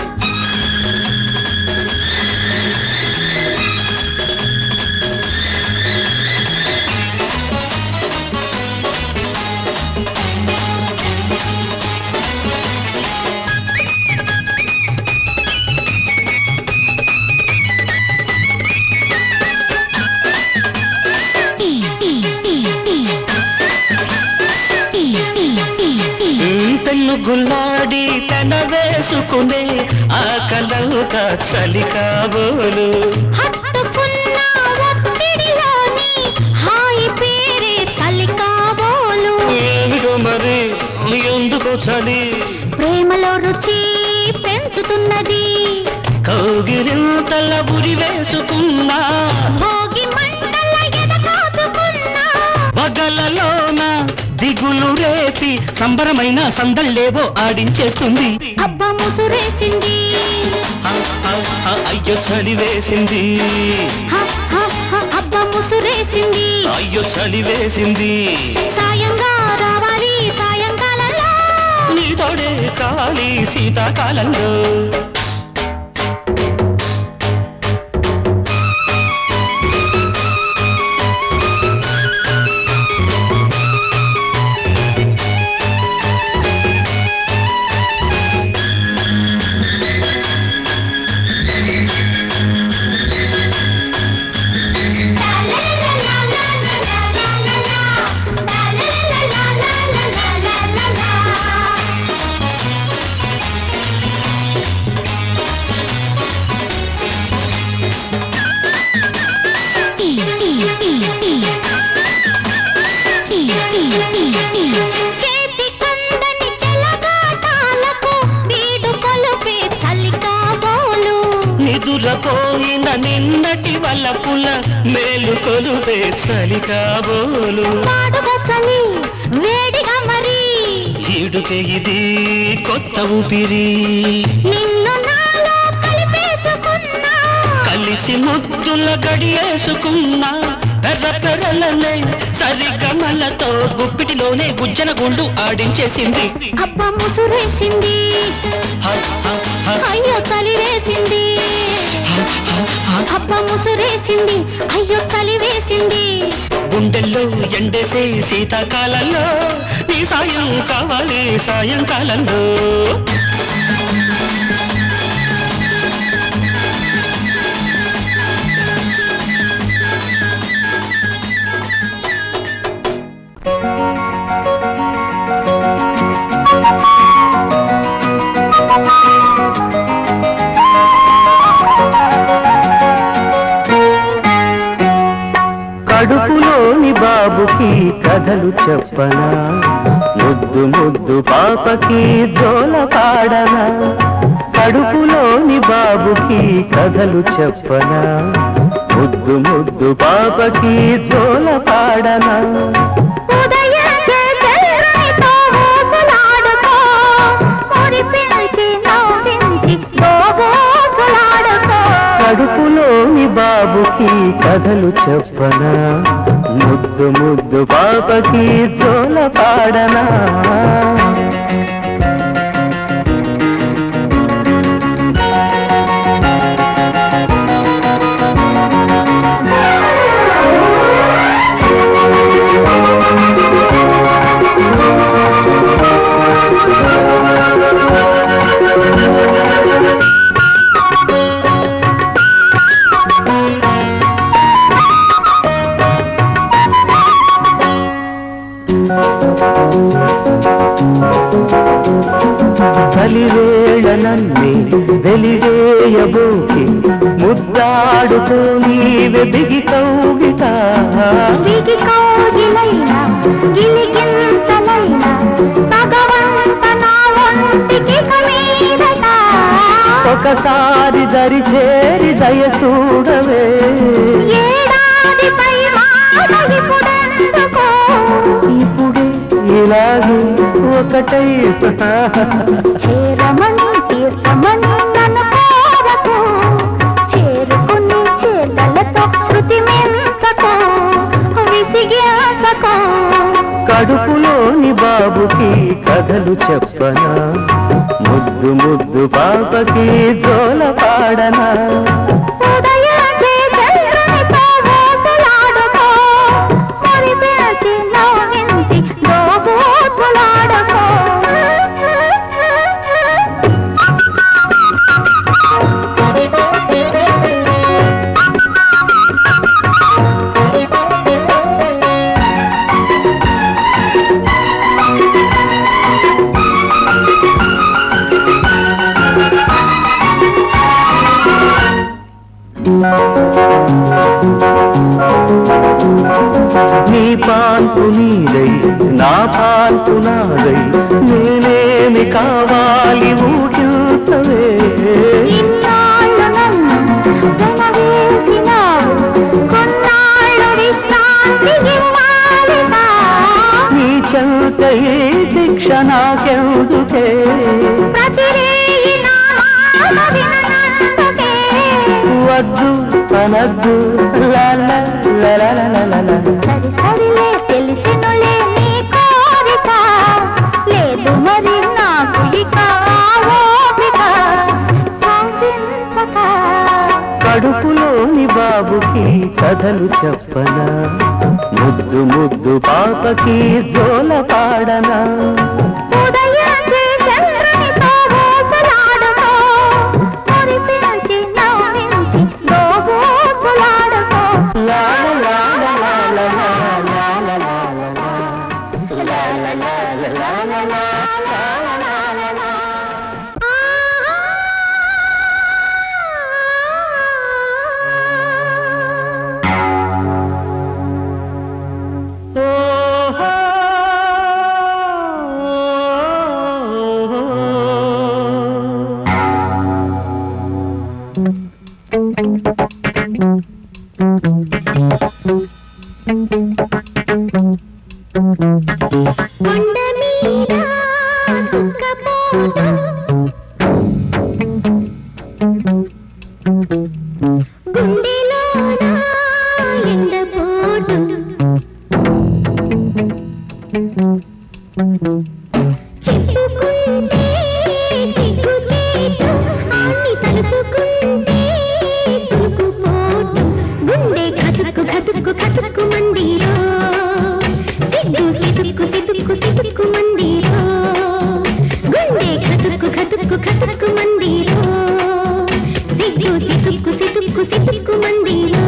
తెన్ను గుల్లాడి తన వేసుకునే ఆ కలవుక చలి కాబోలు
హత్తుకున్న ఒత్తిడిలోని హాయి పేరే చలి కాబోలు
ఏమిటో మరి ఎందుకు చలి
ప్రేమలో రుచి పెంచుతున్నది
కౌగిరింతల ఉరి వేసుకున్నా
భోగి మంటల ఎద కాచుకున్నా
పగలలోన దిగులు రేపి సంబరమైన సందళ్ళేవో ఆడించేస్తుంది
అబ్బ ముసురేసింది
హ, హ, హ, అయ్యో చలి వేసింది
హ, హ, హ, అబ్బ ముసురేసింది
అయ్యో చలి వేసింది
సాయంగా రావాలి సాయంకాలం
తోడే కావాలి శీతాకాలంలో
చేతి కందని చెలగాటాలకు వీడు కొలుపే చలికా బోలు
నిదురపోయిన నిన్నటి వల్లపుల మేలు కొలుపే చలి కాబోలు
పాడుగా చలి వేడిగా మరి
ఈడుకే ఇది కొత్త ఊపిరి
నిన్ను నాలో కలిపేసుకున్నా
కలిసి ముద్దుల గడియేసుకున్నా పెర్రపెర్రలనే సరిగమలతో గుప్పిటిలోనే గుజ్జన గుండు ఆడించేసింది
అబ్బ ముసురేసింది
హ, హ, హ,
అయ్యో చలి వేసింది
హ, హ, హ.
అబ్బ ముసురేసింది అయ్యో చలి వేసింది
గుండెల్లో ఎండేసే శీతాకాలంలో నీ సాయం కావాలి సాయంకాలంలో కడుపులోని బాబుకి కథలు చెప్పనా ముద్దు ముద్దు పాపకి జోల పాడనా కడుపులోని బాబుకి కథలు చెప్పనా ముద్దు ముద్దు పాపకి జోల పాడనా
ఉదయించే చంద్రునితో ఊసలాడుకో, మురిపించి నవ్వించి దోబూచులాడుకో.
కడుపులోని బాబుకి కథలు చెప్పనా ముద్దు ముద్దు పాపకి జోల పాడనా చలివేళ నన్నే వెలివేయబోకి ముద్దాడుతూ నీవె బిగి కౌగిట
విగి కౌగిలైనా, గిలిగింతలైనా, భగవంత నా ఒంటికి కమీదట.
ఒకసారి దరి చేరి దయ చూడవే
ఏడాదిపై మాట ఇప్పుడెందుకో?
ఇప్పుడే ఇలాగే ఒకటై
చేరమని తీర్చమని నన్ను కోరకు చేరుకుని చేతలతో శృతి మెంచకో విసిగించకో
కడుపులోని బాబుకి కథలు చెప్పనా ముద్దు ముద్దు పాపకి జోల పాడనా
ఉదయించే చంద్రునితో ఊసలాడుకో, మురిపెల్చి నవ్వించి దోబూచులాడుకో.
నీ పాల్పు నీదై నా పాల్పు నాదై నేనేమి కావాలి ఊహించవే
ఇన్నాళ్ళు నన్ను వెనవేసినావు, కొన్నాళ్ళు విశ్రాంతి ఇవ్వాలిగా.
నీ చెంత ఈ శిక్ష నాకెందుకే
ప్రతిరేయి నా మాట విననందుకే.
వద్దు అనద్దు లాల లలలలలల.
సరి సరిలే తెలిసినులే నీ కోరిక లేదు మరి నాకు
కడుపులోని బాబుకి కథలు చెప్పనా ముద్దు ముద్దు పాపకి జోల పాడనా
ఉదయాన్నే చంద్రునితో ఊసలాడుకో, మురిపించి నవ్వించి దోబూచులాడుకో.
లా లా లా లా లా లా లా లా లా లా లా. లా లా లా లా లా లా లా లా లా లా లా.
కొండ మీద సుఖపోటు, గుండెలోన ఎండపోటు. చెప్పుకుంటే సిగ్గుచేటు, ఆన్ని తలుసుకుంటే సులుకుపోటు. గుండె కతుక్కు కతుక్కు కతుక్కు మందిరో సిగ్గు సితుక్కు సితుక్కు సితుక్కు మందిరో గుండె కతుక్కు కతుక్కు కతుక్కు మందిరో సిగ్గు సితుక్కు సితుక్కు సితుక్కు మందిరో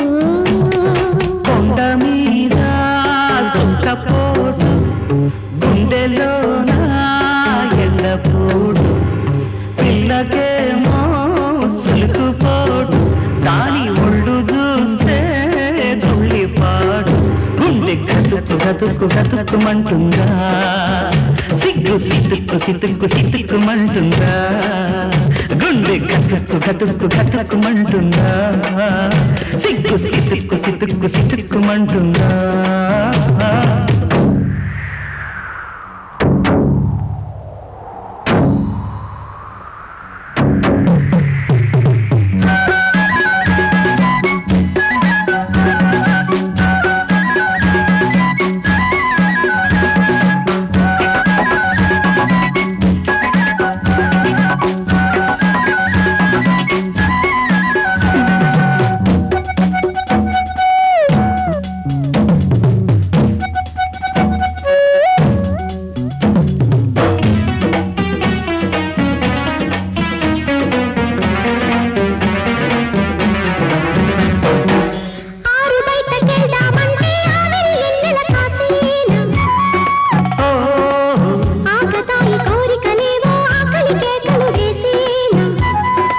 కొండ మీద సుఖపోటు గుండెలోన ఎండపోటు పిల్లకేమో సులుకుపోటు దాని ఒళ్ళు చూస్తే తుళ్ళిపాడు గుండె కతుక్కు కతుక్కు కతుక్కుమంటుందా సిగ్గు సితుక్కు సితుక్కు సితుక్కుమంటుందా గుండె కతుక్కు కతుక్కు కతుక్కుమంటుందా సిగ్గు సితుక్కు సితుక్కు సితుక్కుమంటుందా
ఆరు బయటకెళ్దామంటే ఆవిరి ఎన్నెల కాసేనా ఆకతాయి కోరికలేవో ఆకలి కేకలు వేసేనా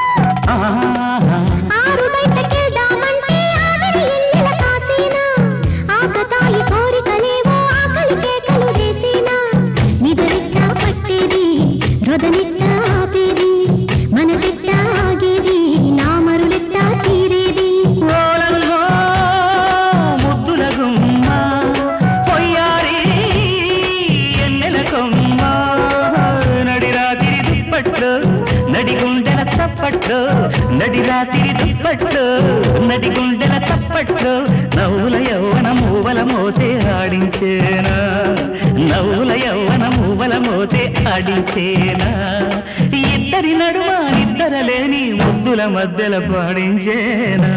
ఆరు బయటకెళ్దామంటే ఆవిరి ఎన్నెల కాసేనా ఆకతాయి కోరికలేవో ఆకలి కేకలు వేసేనా నిదరెట్టా పట్టేది రొదనెట్టా ఆపేది మనసెట్టా ఆగేది నామరులెట్టా చీరేది
ఓలల్లో ముద్దుల గుమ్మ పొయ్యారి ఎన్నెల కొమ్మ నడిరాతిరి దుప్పట్లు నడిగుండెల చప్పట్లు నడిరాతిరి దుప్పట్లు నడిగుండెల చప్పట్లు నవ్వుల యౌవన మూవల మోతే ఆడించేనా నవ్వుల యౌవన మూవల మోతే ఆడించేనా ఇద్దరి నడుమ ఇద్దరలేని ముద్దుల మధ్యల పాడించేనా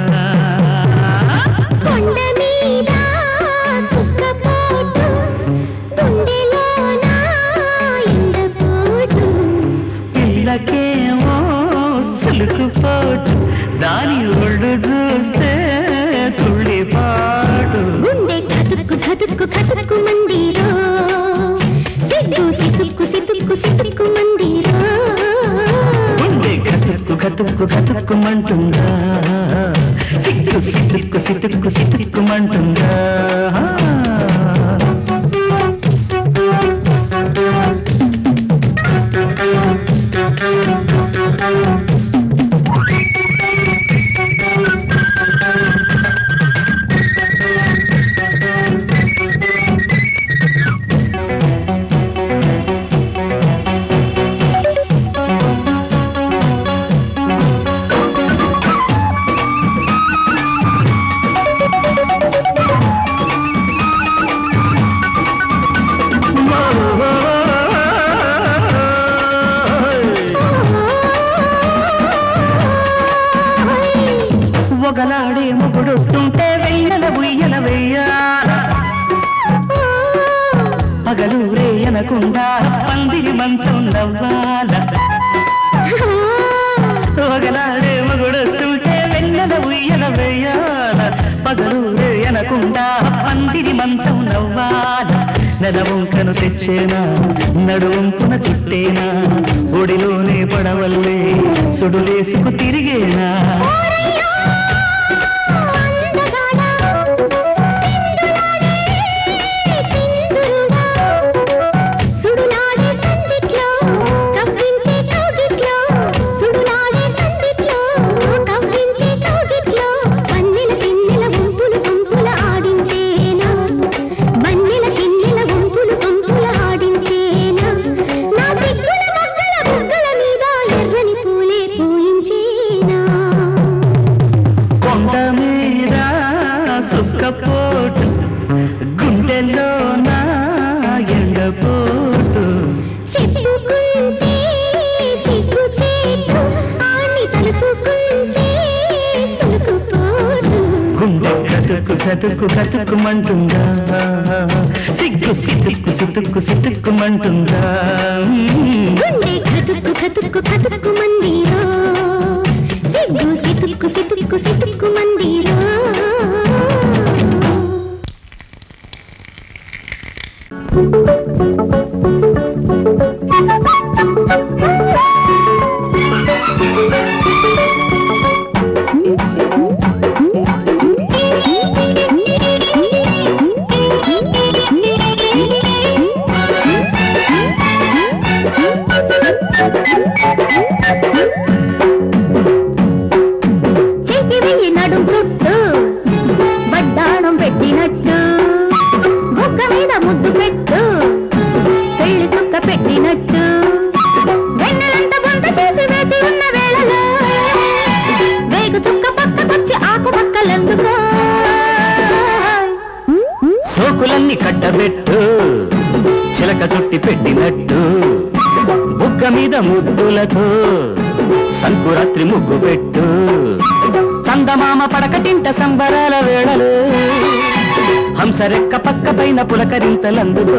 కొండ మీద సుఖపోటు గుండెలోన ఎండపోటు
పిల్లకేమో సులుకుపోటు దాని ఒళ్ళు చూస్తే తుళ్ళిపాటు
గుండె కతుక్కు కతుక్కు కతుక్కు మందిరో సిగ్గు సితుక్కు సితుక్కు సితుక్కు మందిరో
గుండె కతుక్కు కతుక్కు కతుక్కుమంటుందా సిక్కు సిక్కు సితుక్కు సితుక్కుమంటుందా
ఆ
మొగుడొస్తుంటే వెయ్యల ఉయ్యల వెయ్యాల పగలు రేయనకుండా పందిరి మంచం నవ్వాల ఒకనాడే మొగుడొస్తుంటే వెన్నెల ఉయ్యల వెయ్యాల పగలు రేయనకుండా పందిరి మంచం నవ్వాల నెలవంకను తెచ్చేనా నడువంపున చుట్టేనా ఒడిలోనే పడవల్లే సుడులేసుకు తిరిగేనా
సుడులాడే సందిట్లో కవ్వించే కౌగిట్లో సుడులాడే సందిట్లో కవ్వించే కౌగిట్లో వన్నెల చిన్నెల గుంపులు సొంపుల ఆడించేనా వన్నెల చిన్నెల గుంపులు సొంపుల ఆడించేనా నా సిగ్గుల బగ్గల బుగ్గల మీద ఎర్రని పూలే పూయించేనా
కొండ మీద సుక్కపోటు గుండెల్లో నా ఎండపోటు
చెప్పుకుంటే సిగ్గు చేటు ఆని తలుసుకుంటే సులుకుపోటు
గుండె కతుకు కతుకు కతుకుమంటుందా సిగ్గు సితుక్కు సితుక్కు సితుక్కుమంటుందా
గుండె కతుక్కు కతుక్కు కతుక్కు మందిరో సిగ్గు సితుక్కు సితుక్కు సితుక్కు మందిరో చెయ్యి వెయ్యి నడుం చుట్టూ వడ్డాణం పెట్టినట్టు బుగ్గ మీద ముద్దు పెట్టు పెళ్లి చుక్క పెట్టినట్టు వెన్నెలంత బొంత చేసి వేచి ఉన్న వేళలో వేగు చుక్క పక్కకొచ్చి ఆకు పక్కలెందుకో
సోకులన్నీ కట్టబెట్టు చిలక చుట్టి పెట్టినట్టు బుగ్గ మీద ముద్దులతో సంకురాత్రి ముగ్గు పెట్టు చందమామ పడకటింట సంబరాల వేళలు హంసరెక్క పక్క పైన పులకరింతలందుకో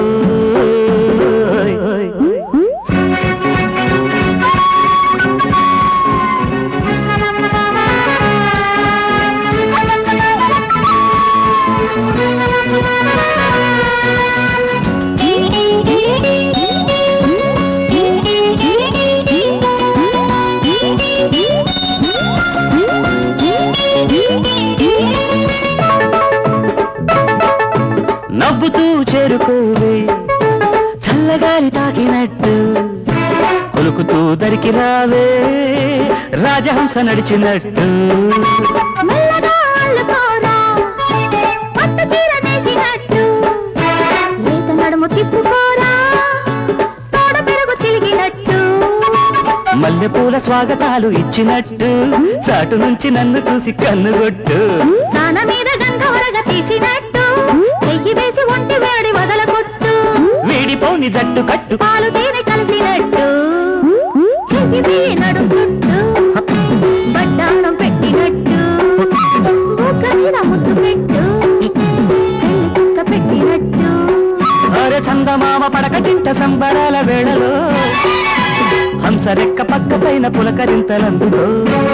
నవ్వుతూ చేరుకోవే చల్లగాలి తాకినట్టు కొలుకుతూ దరికి రావే రాజహంస నడిచినట్టు
మెల్లగా అల్లుకోరా పట్టు చీర నేసినట్టు లేత నడుము తిప్పుకోరా తోడ పెరుగు చిలిగినట్టు
మల్లెపూల స్వాగతాలు ఇచ్చినట్టు చాటు నుంచి నన్ను చూసి కన్నుగొట్టు
సాన మీద గంగవరగ తీసినట్టు చెయ్యి వేసి ఒంటి వేడి వదలకొట్టు
వీడిపోని జట్టు కట్టు
పాలు తేనె కలిసినట్టు చెయ్యి వేయి నడుం చుట్టూ బడ్డాణం పెట్టినట్టు బుగ్గ మీద ముద్దు పెట్టు పెళ్లి కుక్క పెట్టినట్టు
అరే చందమామ పడకటింట సంబరాల వేళలో హంసరెక్క పక్క పైన పులకరింతలందుకో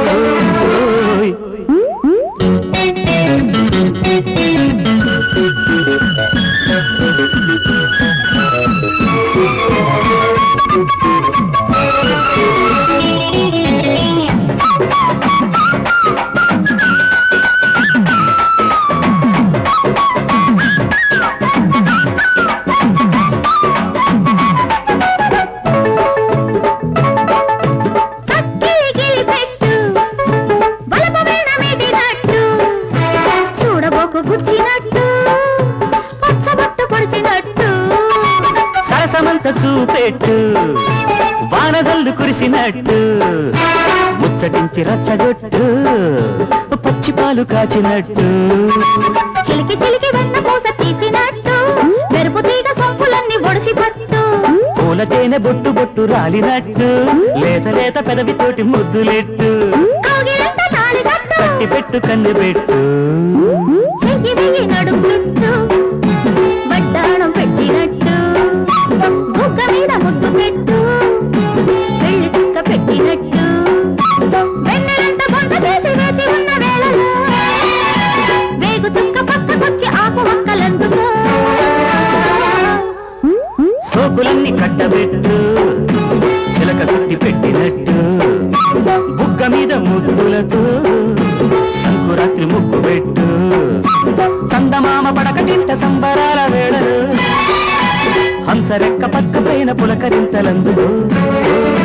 సక్కిలిగిలి పెట్టు బలపు వీణ మీటినట్టు చూడబోకు గుచ్చినట్టు పచ్చబట్టు పొడిచినట్టు
సరసమంత చూపెట్టు వానదల్లు కురిసినట్టు ముచ్చటించి రచ్చగొట్టు పచ్చి పాలు కాచినట్టు
చిలికి చిలికి వెన్న పూస తీసినట్టు మెరుపు తీగ సొంపులన్నీ ఒడిసి పట్టు
పూల తేనె బొట్టు బొట్టు రాలినట్టు లేత లేత పెదవితోటి ముద్దులెట్టు
కౌగిలింత తాళి కట్టు
కట్టి పెట్టు కన్ను పెట్టు
చెయ్యి వెయ్యి నడుం చుట్టూ వడ్డాణం పెట్టినట్టు బుగ్గ మీద ముద్దు పెట్టు వెళ్ళి చుక్క పెట్టినట్టు వెన్నెలంత బొంద చేసి వేచి ఉన్న వేళలో వేగు చుక్క పక్కకొచ్చి ఆకు ఒక్కలందుకో
సోకులన్నీ కట్టబెట్టు చిలక చుట్టి పెట్టినట్టు బుగ్గ మీద ముద్దులతో సంకురాత్రి ముక్కు పెట్టు చందమామ పడకటింట సంబరాల వేళలు హంసరెక్క పక్క పైన పులకరింతలందులో